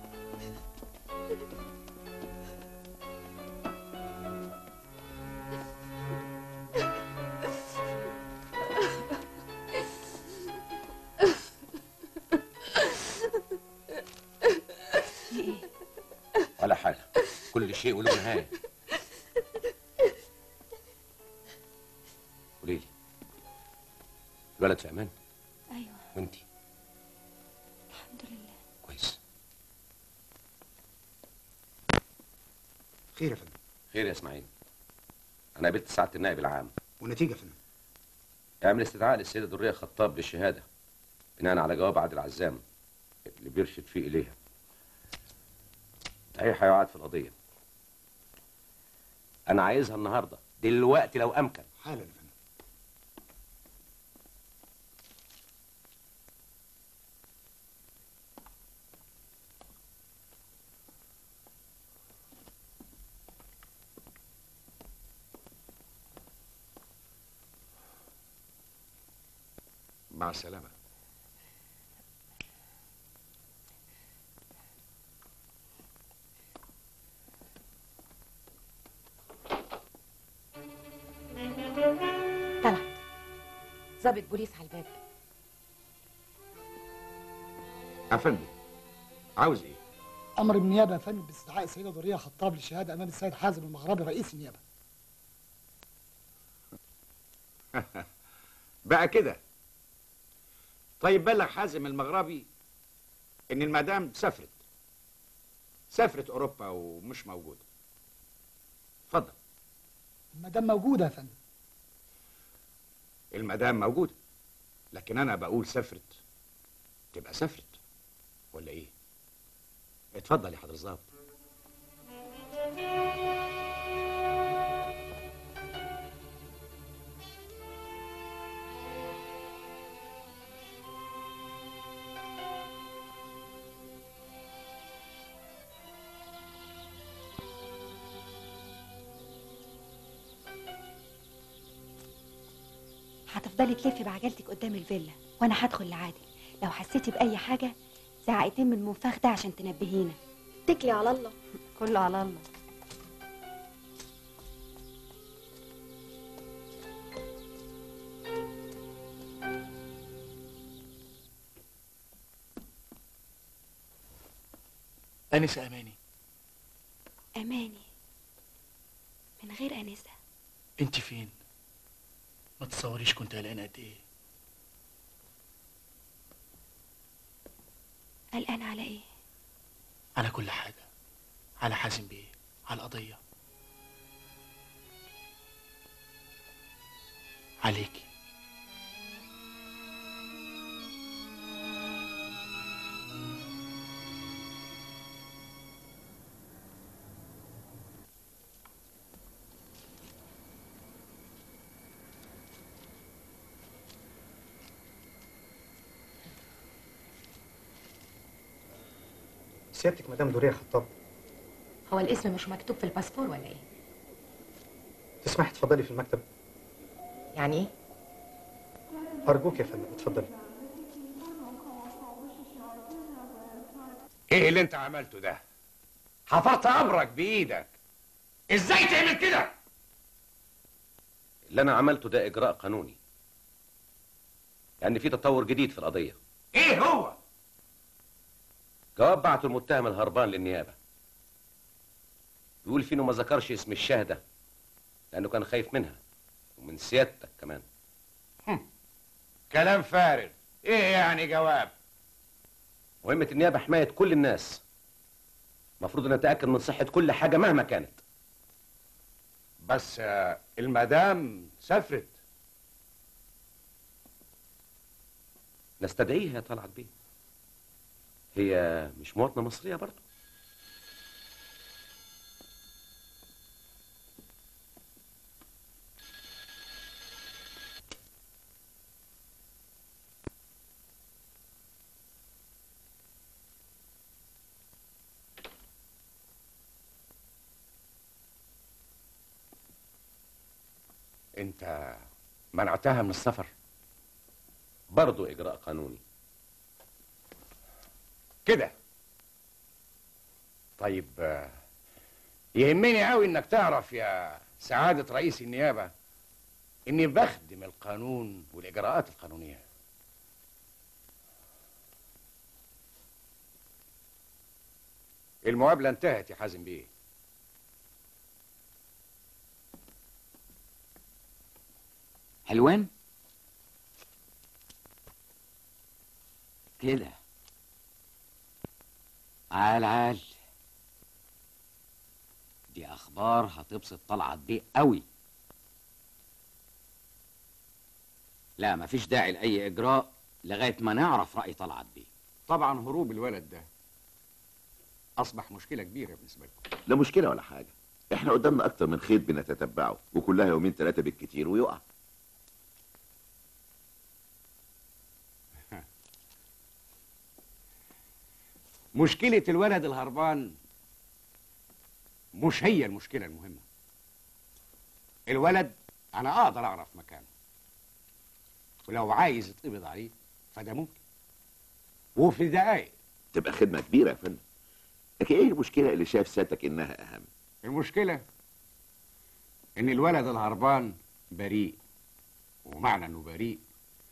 ولا حاجه كل شيء وله نهايه قولي لي الولد في امان ايوه وانتي الحمد لله كويس خير يا فندم خير يا اسماعيل انا قابلت سعاده النائب العام ونتيجه يا فندم اعمل استدعاء للسيده دريه خطاب للشهاده بناء على جواب عادل عزام اللي بيرشد فيه اليها هي هيقعد في القضيه انا عايزها النهارده دلوقتي لو امكن حالا يا فندم مع السلامه ضابط بوليس على الباب افندم عاوز ايه امر النيابه يا فندم باستدعاء السيده دوريه خطاب للشهاده امام السيد حازم المغربي رئيس النيابه بقى كده طيب بلغ حازم المغربي ان المدام سافرت سافرت اوروبا ومش موجوده اتفضل المدام موجوده يا فندم المدام موجوده لكن انا بقول سافرت تبقى سافرت ولا ايه اتفضل يا حضر الظابط هتفضلي تلفي بعجلتك قدام الفيلا وانا هدخل لعادل لو حسيتي باي حاجه زعقتين من المنفخ ده عشان تنبهينا اتكلي على الله كله على الله أنسة أماني اماني من غير انسه أنت فين؟ ما تصوريش كنت قلقان قد إيه قلقان على ايه على كل حاجة على حازم بيه على القضية عليكي سيادتك مدام دوريه خطاب هو الاسم مش مكتوب في الباسبور ولا ايه تسمحي تفضلي في المكتب يعني ايه ارجوك يا فندم اتفضلي ايه اللي انت عملته ده حفرت امرك بايدك ازاي تعمل كده اللي انا عملته ده اجراء قانوني لان في تطور جديد في القضيه ايه هو جواب بعته المتهم الهربان للنيابه بيقول فيه انه ما ذكرش اسم الشاهده لانه كان خايف منها ومن سيادتك كمان كلام فارغ ايه يعني جواب مهمه النيابه حمايه كل الناس المفروض ان نتاكد من صحه كل حاجه مهما كانت بس آه، المدام سافرت نستدعيها يا طلعت بيه هي مش مواطنه مصريه برضه انت منعتها من السفر برضه اجراء قانوني كده طيب آه، يهمني قوي انك تعرف يا سعادة رئيس النيابة اني بخدم القانون والاجراءات القانونية المقابلة انتهت يا حازم بيه حلوان كده عال عال دي اخبار هتبسط طلعت بيه قوي لا مفيش داعي لاي اجراء لغايه ما نعرف راي طلعت بيه طبعا هروب الولد ده اصبح مشكلة كبيرة بالنسبة لكم لا مشكلة ولا حاجة احنا قدامنا اكتر من خيط بنتتبعه وكلها يومين ثلاثة بالكتير ويقع مشكلة الولد الهربان مش هي المشكلة المهمة الولد أنا أقدر أعرف مكانه ولو عايز يتقبض عليه فده ممكن وفي دقايق تبقى خدمة كبيرة يا فندم لكن ايه المشكلة اللي شايف سيادتك انها اهم المشكلة إن الولد الهربان بريء ومعنى إنه بريء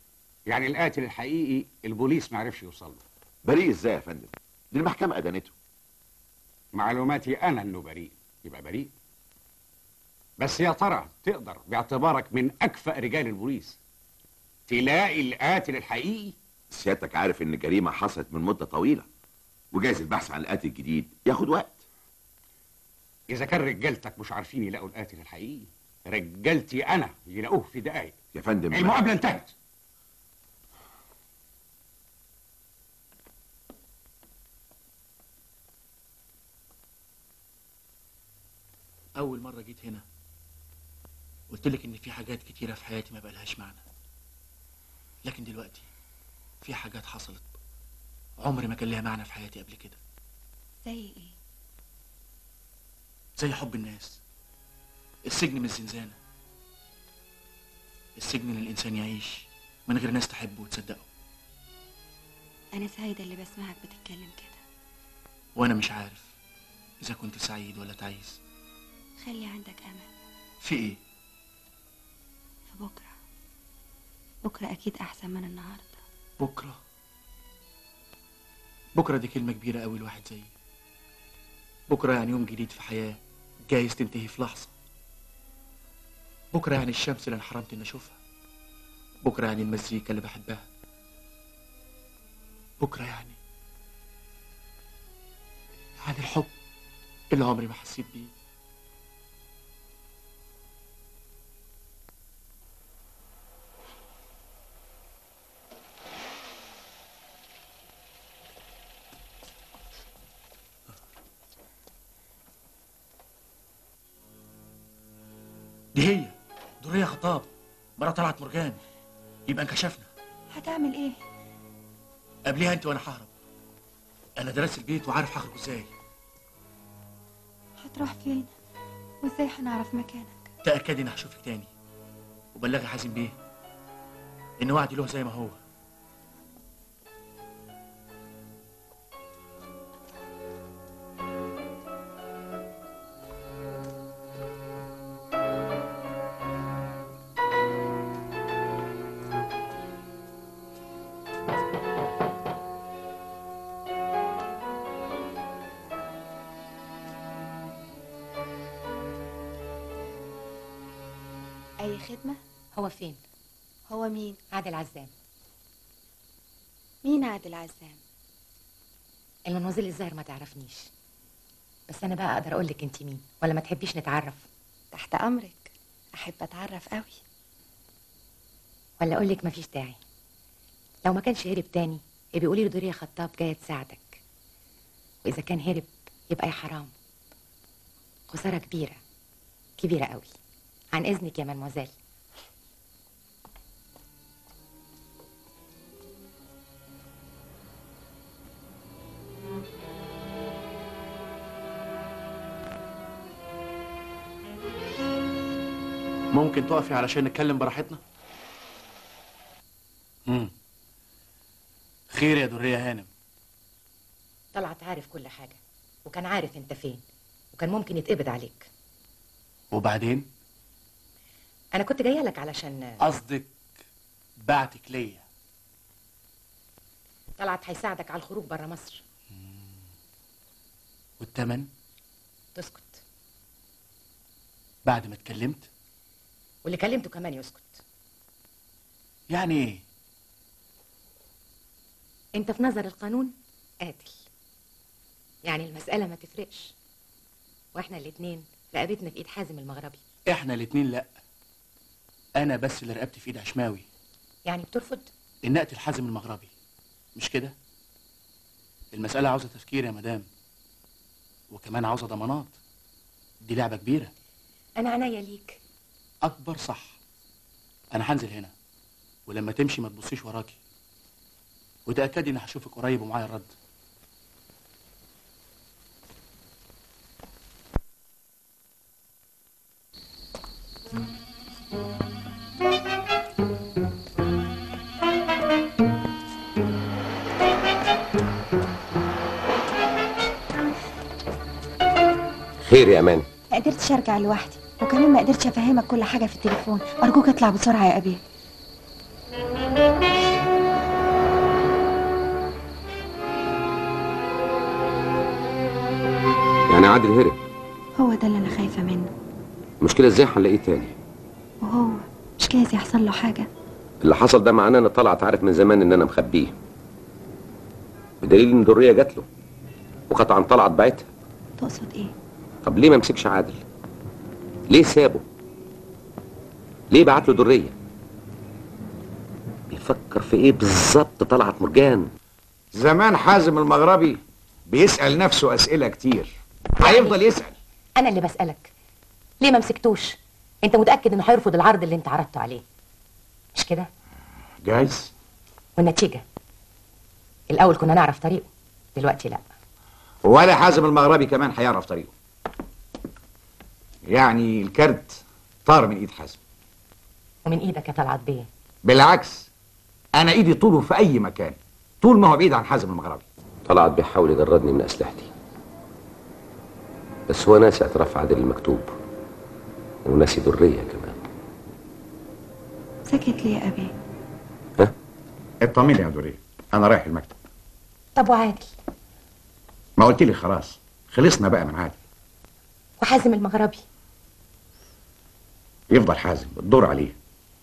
يعني القاتل الحقيقي البوليس ما عرفش يوصل له بريء ازاي يا فندم دي المحكمه ادانته معلوماتي انا انه بريء يبقى بريء بس يا ترى تقدر باعتبارك من اكفأ رجال البوليس تلاقي القاتل الحقيقي سيادتك عارف ان الجريمه حصلت من مده طويله وجايز البحث عن القاتل الجديد ياخد وقت اذا كان رجالتك مش عارفين يلاقوا القاتل الحقيقي رجالتي انا يلاقوه في دقايق يا فندم المقابله انتهت أول مرة جيت هنا قلت لك إن في حاجات كتيرة في حياتي ما بقالهاش معنى لكن دلوقتي في حاجات حصلت عمري ما كان ليها معنى في حياتي قبل كده زي ايه زي حب الناس السجن من الزنزانة السجن إن الإنسان يعيش من غير ناس تحبه وتصدقه انا سعيده اللي بسمعك بتتكلم كده وأنا مش عارف إذا كنت سعيد ولا تعيس خلي عندك امل في إيه؟ في بكره بكره اكيد احسن من النهارده بكرة بكرة دي كلمة كبيرة قوي الواحد زيي بكرة يعني يوم جديد في حياة جايز تنتهي في لحظة بكرة يعني الشمس اللي انحرمت إني أشوفها بكرة يعني المزيكا اللي بحبها بكرة يعني يعني الحب اللي عمري ما حسيت بيه دي هي دورية خطاب مرة طلعت مرجان يبقى انكشفنا هتعمل ايه قبليها انت وانا ههرب انا درست البيت وعارف هخرج ازاي هتروح فين وازاي هنعرف مكانك تأكدي اني هشوفك تاني وبلغي حازم بيه ان وعدي له زي ما هو اي خدمه هو فين؟ هو مين عادل عزام مين عادل عزام المنوزل الظاهر ما تعرفنيش بس انا بقى اقدر اقول لك انت مين ولا ما تحبيش نتعرف تحت امرك احب اتعرف قوي ولا اقول لك مفيش داعي لو ما كانش هرب تاني يبقى قولي له دورية خطاب جايه تساعدك واذا كان هرب يبقى يا حرام خساره كبيره كبيره قوي عن اذنك يا مدموزيل ممكن تقفي علشان نتكلم براحتنا امم خير يا درية هانم طلعت عارف كل حاجه وكان عارف انت فين وكان ممكن يتقبض عليك وبعدين انا كنت جايه لك علشان قصدك بعتك ليا طلعت هيساعدك على الخروج بره مصر والتمن تسكت بعد ما اتكلمت واللي كلمته كمان يسكت يعني ايه انت في نظر القانون قاتل يعني المسألة ما تفرقش واحنا الاتنين رقبتنا في ايد حازم المغربي احنا الاتنين لا انا بس اللي رقبتي في ايد عشماوي يعني بترفض ان اقتل حازم المغربي مش كده المسألة عاوزة تفكير يا مدام وكمان عاوزة ضمانات دي لعبة كبيرة انا عناية ليك اكبر صح انا هنزل هنا ولما تمشي ما تبصيش وراكي وتأكدي اني هشوفك قريب ومعايا الرد خير يا امان ما قدرتش ارجع لوحدي وكمان ما قدرتش افهمك كل حاجه في التليفون ارجوك اطلع بسرعه يا ابي عادل هرب هو ده اللي انا خايفه منه المشكله ازاي هنلاقيه تاني وهو مش جايز يحصل له حاجه اللي حصل ده معناه ان طلعت عارف من زمان ان انا مخبيه بدليل ان دريه جات له وقطعا طلعت بعتها تقصد ايه طب ليه ما مسكش عادل ليه سابه ليه بعت له دريه بيفكر في ايه بالظبط طلعت مرجان زمان حازم المغربي بيسأل نفسه أسئلة كتير هيفضل يسأل انا اللي بسالك ليه ما مسكتوش انت متاكد انه هيرفض العرض اللي انت عرضته عليه مش كده جايز والنتيجه الاول كنا نعرف طريقه دلوقتي لا ولا حازم المغربي كمان هيعرف طريقه يعني الكارت طار من ايد حازم ومن ايدك يا طلعت بيه بالعكس انا ايدي طوله في اي مكان طول ما هو بعيد عن حازم المغربي طلعت بيحاول يجردني من اسلحتي بس هو ناسي اعتراف عادل المكتوب وناسي دريه كمان سكت ليه يا ابي اطمني يا دوريه انا رايح المكتب طب وعادل ما قلت لي خلاص خلصنا بقى من عادل وحازم المغربي يفضل حازم الدور عليه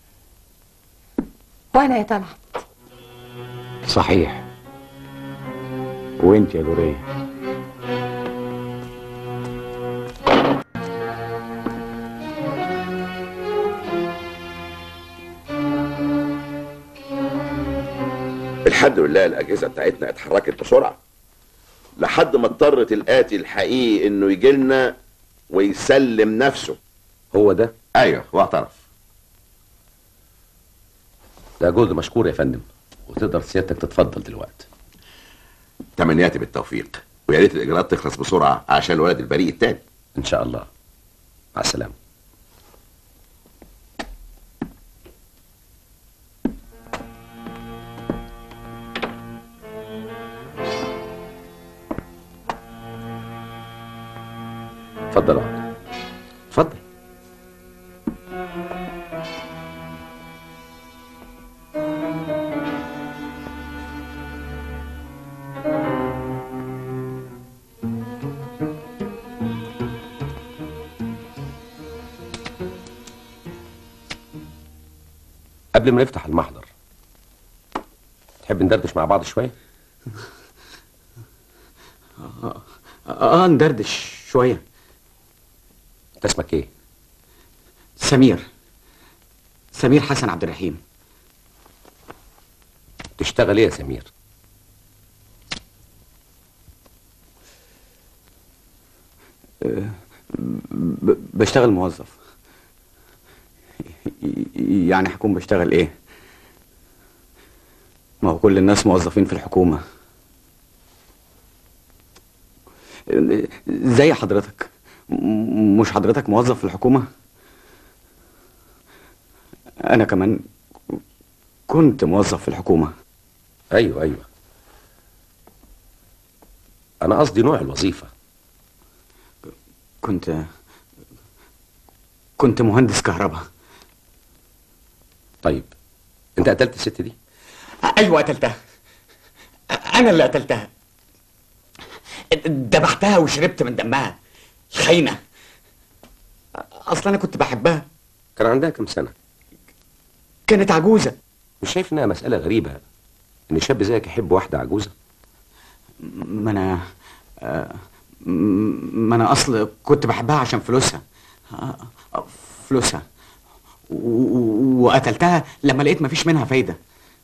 وانا يا طلعت صحيح وانت يا دوريه الحمد لله الاجهزه بتاعتنا اتحركت بسرعه لحد ما اضطرت القاتل الحقيقي انه يجي لنا ويسلم نفسه هو ده ايوه واعترف ده جهد مشكور يا فندم وتقدر سيادتك تتفضل دلوقتي تمنياتي بالتوفيق ويا ريت الاجراءات تخلص بسرعه عشان الولد البريء التاني ان شاء الله مع السلامه اتفضل اقعد اتفضل قبل ما نفتح المحضر تحب ندردش مع بعض شويه اه, آه ندردش شويه انت اسمك ايه سمير سمير حسن عبد الرحيم تشتغل ايه يا سمير آه، ب- بشتغل موظف يعني هكون بشتغل ايه ما هو كل الناس موظفين في الحكومة زي حضرتك م- مش حضرتك موظف في الحكومة انا كمان كنت موظف في الحكومة ايوه ايوه انا قصدي نوع الوظيفه كنت كنت مهندس كهرباء طيب انت قتلت الست دي ايوه قتلتها انا اللي قتلتها ذبحتها وشربت من دمها خاينه اصلا انا كنت بحبها كان عندها كم سنه كانت عجوزه مش شايف انها مساله غريبه ان شاب زيك يحب واحده عجوزه ما انا آه، م- ما انا اصل كنت بحبها عشان فلوسها آه، آه، فلوسها و- و- وقتلتها لما لقيت مفيش منها فايده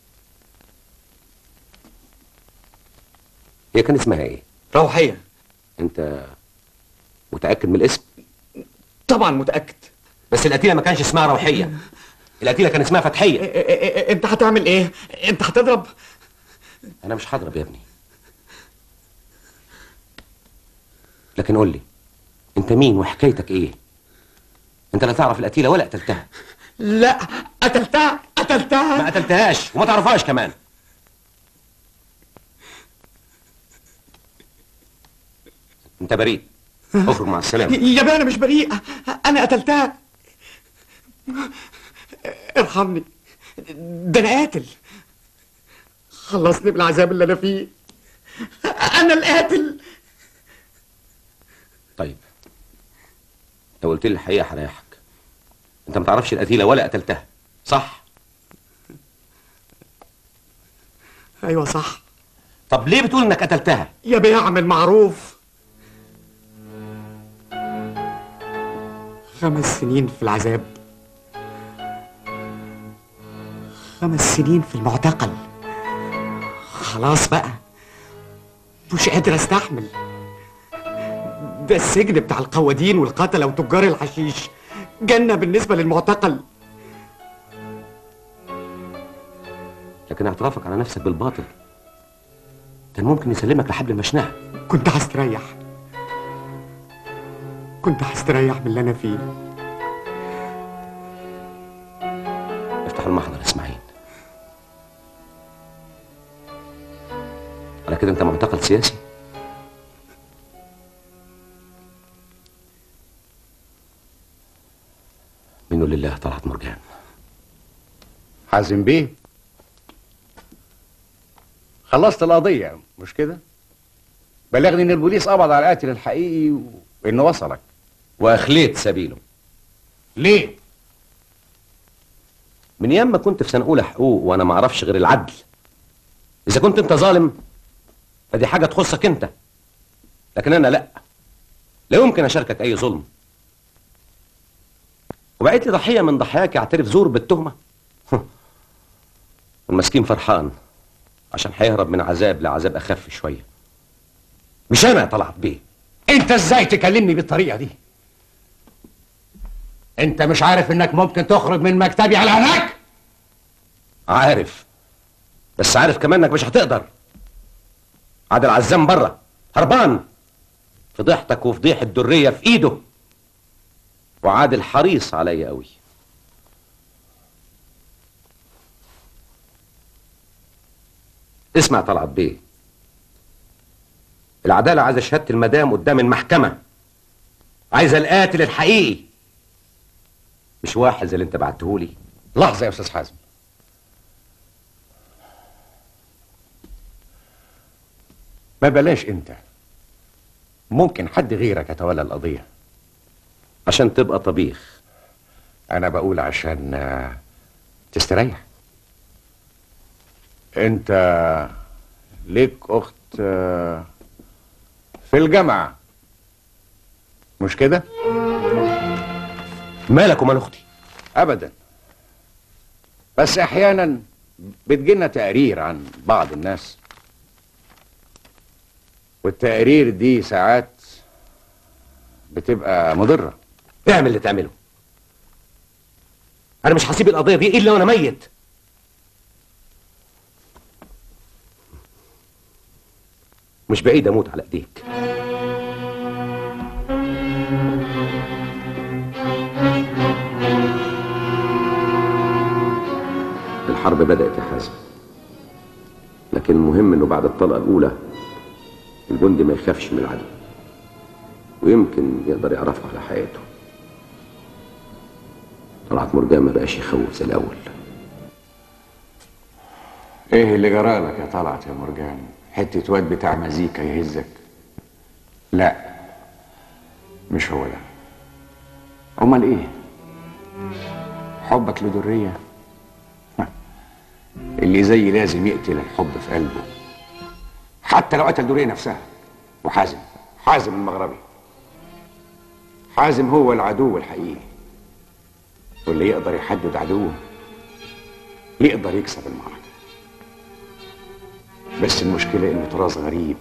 هي كان اسمها ايه روحيه انت متاكد من الاسم طبعا متاكد بس القتيله ما كانش اسمها روحيه القتيله كان اسمها فتحيه انت هتعمل ايه انت هتضرب انا مش هضرب يا ابني لكن قول لي انت مين وحكايتك ايه انت لا تعرف القتيله ولا قتلتها لا قتلتها قتلتها ما قتلتهاش وما تعرفهاش كمان انت بريء اخرج مع السلامه يا بيه انا مش بريئه انا قتلتها ارحمني ده انا قاتل خلصني من العذاب اللي انا فيه انا القاتل طيب لو قلت لي الحقيقه هريحك انت ما تعرفش القتيله ولا قتلتها صح ايوه صح طب ليه بتقول انك قتلتها يا بيعمل معروف خمس سنين في العذاب خمس سنين في المعتقل خلاص بقى مش قادر استحمل ده السجن بتاع القوادين والقتلة وتجار الحشيش جنة بالنسبة للمعتقل لكن اعترافك على نفسك بالباطل كان ممكن يسلمك لحبل المشنقه كنت هستريح كنت هستريح من اللي انا فيه افتح المحضر اسماعيل على كده انت معتقل سياسي منه لله طلعت مرجان حازم بيه خلصت القضية مش كده؟ بلغني ان البوليس قبض على القاتل الحقيقي وانه وصلك واخليت سبيله ليه؟ من ايام ما كنت في سنه اولى حقوق وانا ما اعرفش غير العدل اذا كنت انت ظالم فدي حاجه تخصك انت لكن انا لا لا يمكن اشاركك اي ظلم وبقيت لي ضحيه من ضحاياك يعترف زور بالتهمه والمسكين فرحان عشان هيهرب من عذاب لعذاب اخف شويه مش انا طلعت بيه انت ازاي تكلمني بالطريقة دي؟ انت مش عارف انك ممكن تخرج من مكتبي على هناك؟ عارف بس عارف كمان انك مش هتقدر عادل عزام بره هربان فضيحتك وفضيحة الدرية في ايده وعادل حريص عليا قوي اسمع طلعت بيه العدالة عايزة شهادة المدام قدام المحكمة عايزة القاتل الحقيقي مش واحد زي اللي انت بعتهولي لحظة يا استاذ حازم ما بلاش انت ممكن حد غيرك يتولى القضية عشان تبقى طبيخ انا بقول عشان آه، تستريح انت ليك اخت آه، في الجامعة مش كده؟ مالك ومال اختي؟ ابدا بس احيانا بتجينا تقارير عن بعض الناس والتقارير دي ساعات بتبقى مضرة اعمل اللي تعمله انا مش هسيب القضية دي الا وانا ميت مش بعيد اموت على ايديك الحرب بدأت يا حازم لكن المهم انه بعد الطلقة الأولى الجندي ما يخافش من العدو ويمكن يقدر يعرفه على حياته طلعت مرجان ما بقاش يخوف زي الأول ايه اللي جرالك يا طلعت يا مرجان حتة واد بتاع مزيكا يهزك لا مش هو ده امال ايه حبك لدرية اللي زي لازم يقتل الحب في قلبه حتى لو قتل درية نفسها وحازم حازم المغربي حازم هو العدو الحقيقي واللي يقدر يحدد عدوه يقدر يكسب المعركة بس المشكلة انه طراز غريب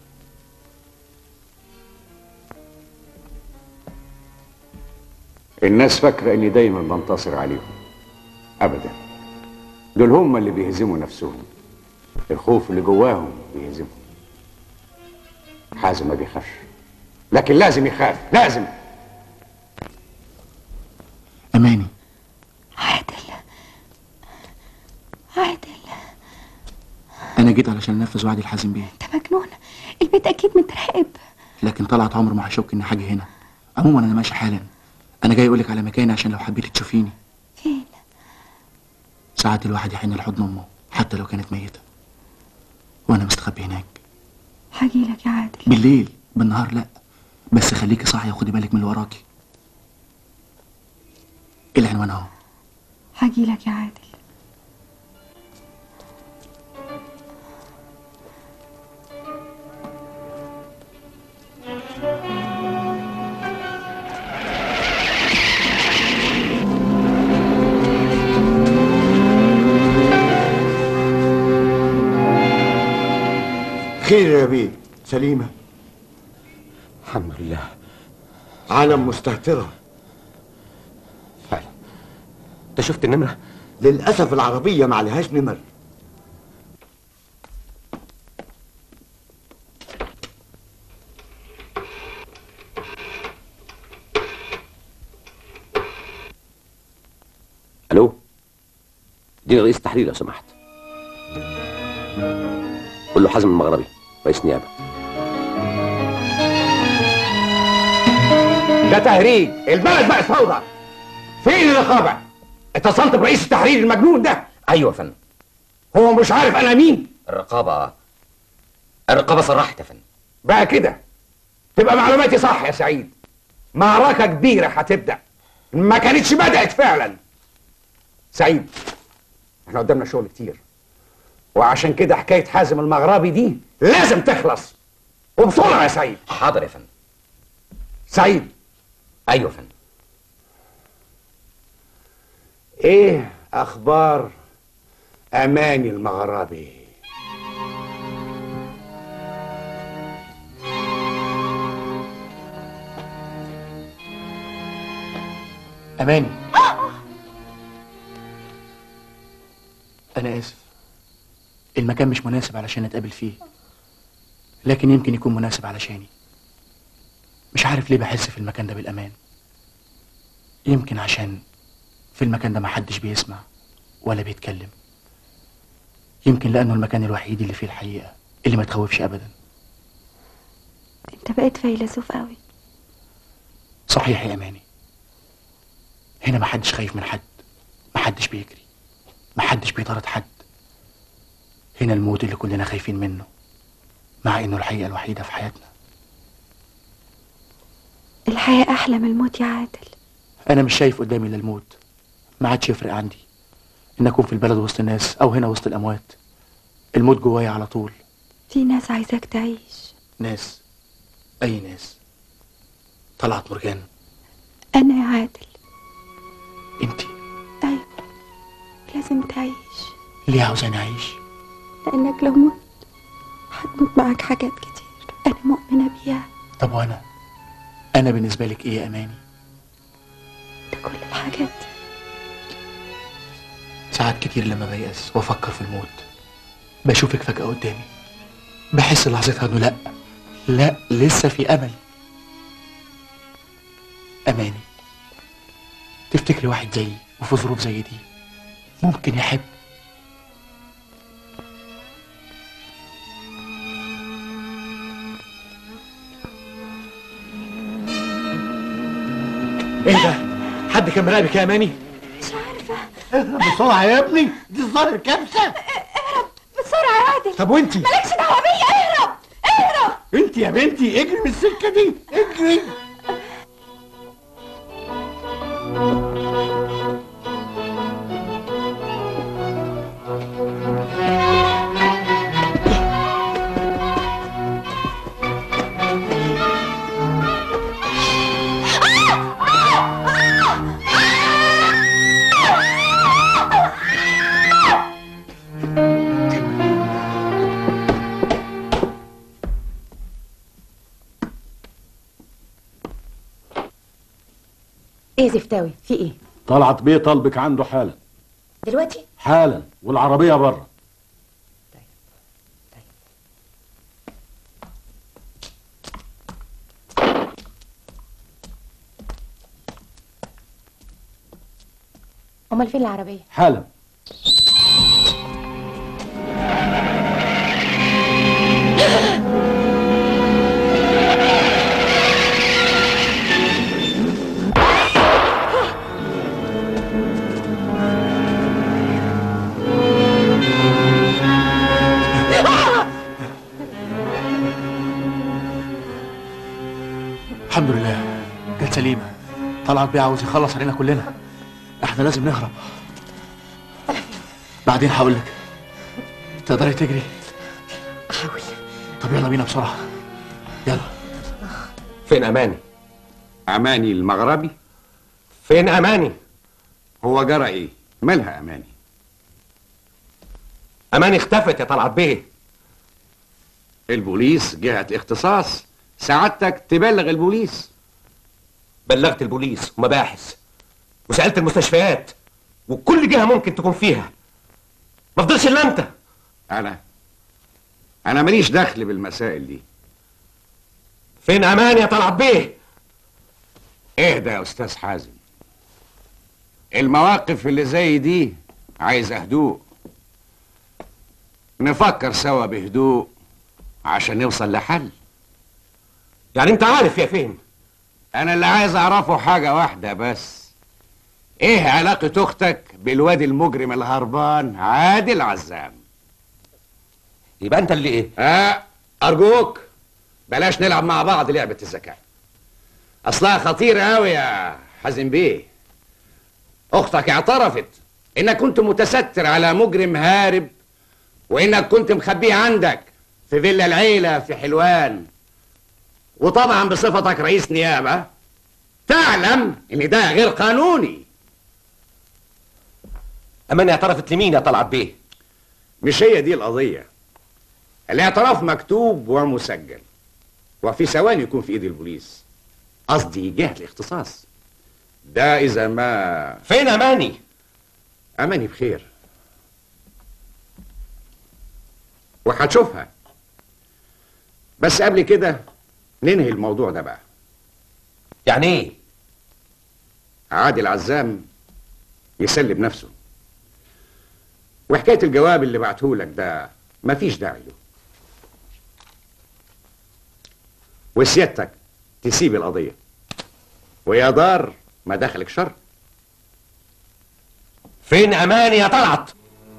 الناس فاكرة اني دايما بنتصر عليهم ابدا دول هم اللي بيهزموا نفسهم الخوف اللي جواهم بيهزمهم حازم ما بيخافش لكن لازم يخاف لازم اماني عادل انا جيت علشان انفذ وعد الحازم بيه انت مجنون البيت اكيد متراقب لكن طلعت عمر ما هيشك ان حاجه هنا عموما انا ماشي حالا انا جاي اقولك على مكاني عشان لو حبيتي تشوفيني فين ساعات الواحد يحن لحضن امه حتى لو كانت ميته وانا مستخبي هناك هجيلك يا عادل بالليل بالنهار لا بس خليكي صاحيه وخدي بالك من اللي وراكي العنوان اهو هاجي لك يا عادل خير يا بيه سليمة الحمد لله عالم مستهترة فعلا انت شفت النمرة؟ للأسف العربية ما عليهاش نمر الو اديني رئيس التحرير لو سمحت قول له حازم المغربي رئيس نيابه ده تهريج البلد بقت فوضى فين الرقابه اتصلت برئيس التحرير المجنون ده ايوه يا فندم هو مش عارف انا مين الرقابه الرقابه صرحت يا فندم بقى كده تبقى معلوماتي صح يا سعيد معركه كبيره هتبدا ما كانتش بدات فعلا سعيد احنا قدامنا شغل كتير وعشان كده حكايه حازم المغربي دي لازم تخلص وبسرعه يا سعيد حاضر يا فندم سعيد ايوه يا فندم ايه اخبار اماني المغربي اماني انا اسف المكان مش مناسب علشان نتقابل فيه لكن يمكن يكون مناسب علشاني مش عارف ليه بحس في المكان ده بالامان يمكن عشان في المكان ده محدش بيسمع ولا بيتكلم يمكن لانه المكان الوحيد اللي فيه الحقيقه اللي ما تخوفش ابدا انت بقيت فيلسوف قوي صحيح يا اماني هنا محدش خايف من حد محدش بيجري محدش بيطارد حد هنا الموت اللي كلنا خايفين منه مع انه الحقيقه الوحيده في حياتنا الحياة أحلى من الموت يا عادل انا مش شايف قدامي الا الموت ما عادش يفرق عندي ان اكون في البلد وسط الناس او هنا وسط الاموات الموت جوايا على طول في ناس عايزاك تعيش ناس اي ناس طلعت مرجان أنا يا عادل انت أيوة لازم تعيش ليه عاوزاني اعيش لأنك لو مت هتموت معاك حاجات كتير أنا مؤمنة بيها طب وانا انا بالنسبه لك ايه يا اماني ده كل الحاجات دي ساعات كتير لما بيأس وافكر في الموت بشوفك فجأة قدامي بحس لحظتها انه لا لا لسه في امل اماني تفتكري واحد زيي وفي ظروف زي دي ممكن يحب ايه ده حد كان مراقبك يا اماني مش عارفة اهرب بسرعة يا ابني دي الظاهر كارثة اهرب بسرعة يا عادل طب وانتي مالكش دعوة بيا اهرب اهرب انت يا بنتي اجري من السكة دي اجري ايه زفتاوي في ايه طلعت بيه طلبك عنده حالا دلوقتي حالا والعربية بره امال فين العربيه حالا طلعت بيه عاوز يخلص علينا كلنا احنا لازم نهرب بعدين هقول لك تقدري تجري احاول طب يلا بينا بسرعه يلا فين اماني اماني المغربي فين اماني هو جرى ايه مالها اماني اماني اختفت يا طلعت بيه البوليس جهة اختصاص سعادتك تبلغ البوليس بلغت البوليس ومباحث وسالت المستشفيات وكل جهه ممكن تكون فيها ما فضلش الا انت انا انا ماليش دخل بالمسائل دي فين امان يا طلعت بيه اهدى يا استاذ حازم المواقف اللي زي دي عايزه هدوء نفكر سوا بهدوء عشان نوصل لحل يعني انت عارف يا فين انا اللي عايز اعرفه حاجه واحده بس ايه علاقه اختك بالواد المجرم الهربان عادل عزام يبقى انت اللي ايه اه ارجوك بلاش نلعب مع بعض لعبه الذكاء اصلها خطيره قوي يا حازم بيه اختك اعترفت انك كنت متستر على مجرم هارب وانك كنت مخبيه عندك في فيلا العيله في حلوان وطبعا بصفتك رئيس نيابه تعلم ان ده غير قانوني اماني اعترفت لمين يا طلعت بيه مش هي دي القضيه الاعتراف مكتوب ومسجل وفي ثواني يكون في ايد البوليس قصدي جهه الاختصاص ده اذا ما فين اماني اماني بخير وهتشوفها بس قبل كده ننهي الموضوع ده بقى يعني ايه عادل عزام يسلم نفسه وحكايه الجواب اللي بعتهولك ده مفيش داعي له وسيادتك تسيب القضيه ويا دار ما دخلك شر فين اماني يا طلعت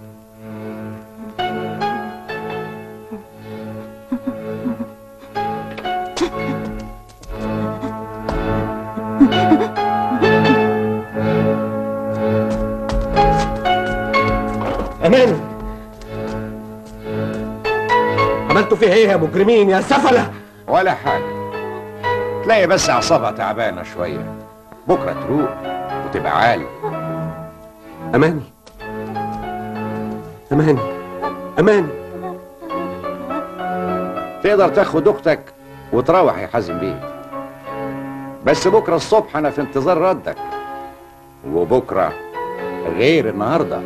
اماني عملتوا فيها ايه يا مجرمين يا سفله ولا حاجه تلاقي بس اعصابها تعبانه شويه بكره تروق وتبقى عالي اماني اماني اماني تقدر تاخد اختك وتروح يا حازم بيه بس بكره الصبح انا في انتظار ردك وبكره غير النهارده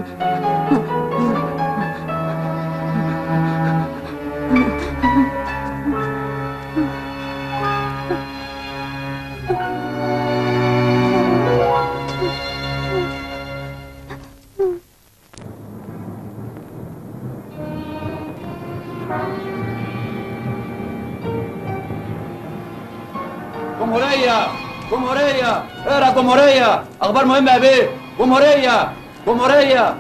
جمهورية جمهورية اقرا جمهورية اخبار مهمة يا بيه جمهورية جمهورية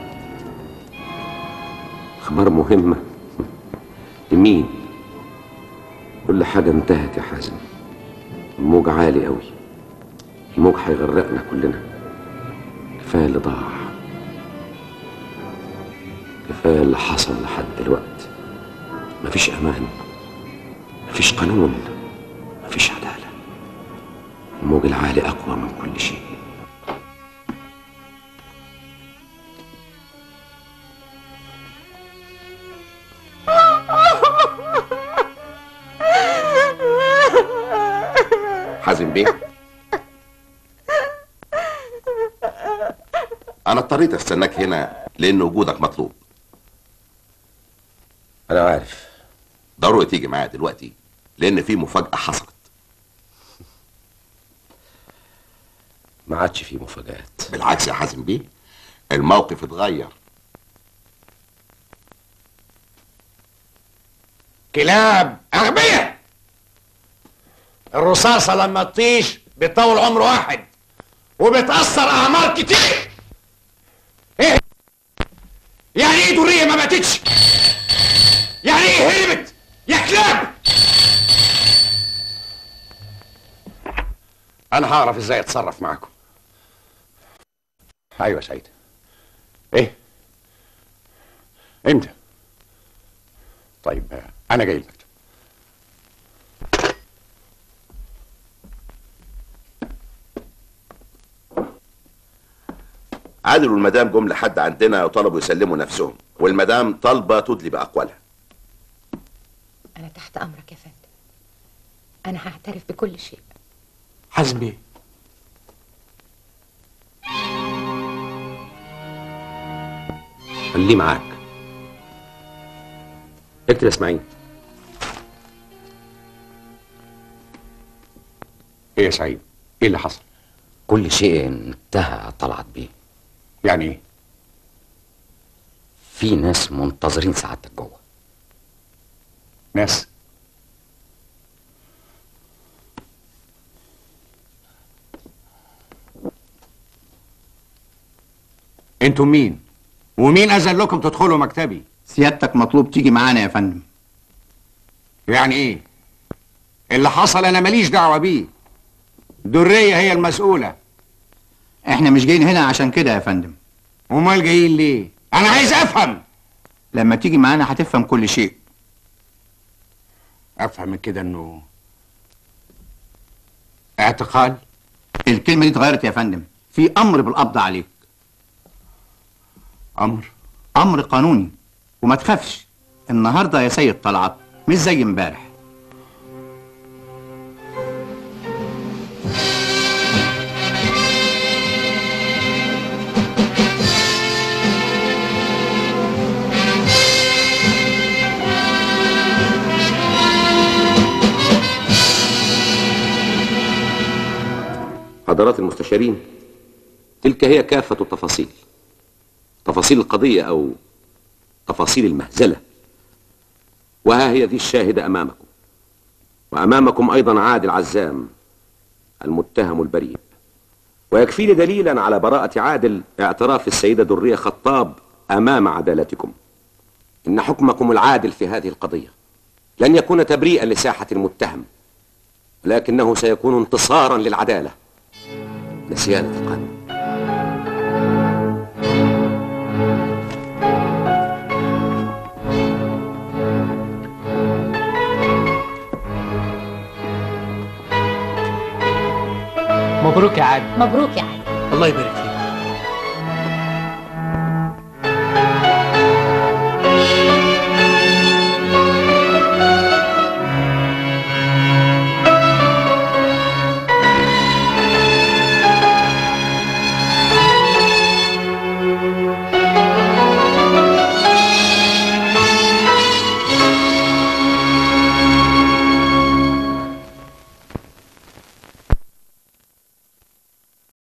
اخبار مهمه لمين كل حاجه انتهت يا حازم الموج عالي قوي الموج هيغرقنا كلنا كفايه اللي ضاع كفايه اللي حصل لحد دلوقتي مفيش امان مفيش قانون مفيش عداله الموج العالي اقوى من كل شيء حازم بيه انا اضطريت استناك هنا لان وجودك مطلوب انا عارف ضروري تيجي معايا دلوقتي لان في مفاجاه حصلت ما عادش في مفاجآت بالعكس يا حازم بيه الموقف اتغير كلاب اغبياء الرصاصه لما تطيش بتطول عمر واحد وبتاثر اعمار كتير ايه يعني ايه دوريه ما ماتتش يعني ايه هربت يا كلاب انا هعرف ازاي اتصرف معاكم ايوه يا سعيد ايه امتى طيب آه، انا جاي المكتب عادل والمدام جم لحد عندنا وطلبوا يسلموا نفسهم والمدام طالبه تدلي باقوالها انا تحت امرك يا فندم انا هعترف بكل شيء حازم بيه خليه معاك اكتب يا اسماعيل ايه يا سعيد ايه اللي حصل كل شيء انتهى طلعت بيه يعني ايه في ناس منتظرين سعادتك جوه ناس انتوا مين ومين اذن لكم تدخلوا مكتبي سيادتك مطلوب تيجي معانا يا فندم يعني ايه اللي حصل انا ماليش دعوه بيه دريه هي المسؤوله احنا مش جايين هنا عشان كده يا فندم امال جايين ليه انا عايز افهم لما تيجي معانا هتفهم كل شيء افهم من كده انه اعتقال الكلمة دي اتغيرت يا فندم في امر بالقبض عليك امر امر قانوني وما تخافش النهارده يا سيد طلعت مش زي امبارح حضرات المستشارين تلك هي كافة التفاصيل تفاصيل القضية أو تفاصيل المهزلة وها هي ذي الشاهدة أمامكم وأمامكم أيضا عادل عزام المتهم البريء ويكفيني دليلا على براءة عادل اعتراف السيدة درية خطاب أمام عدالتكم إن حكمكم العادل في هذه القضية لن يكون تبريئا لساحة المتهم ولكنه سيكون انتصارا للعدالة لسيادة القانون مبروك يا عادل مبروك يا علي الله يبارك فيك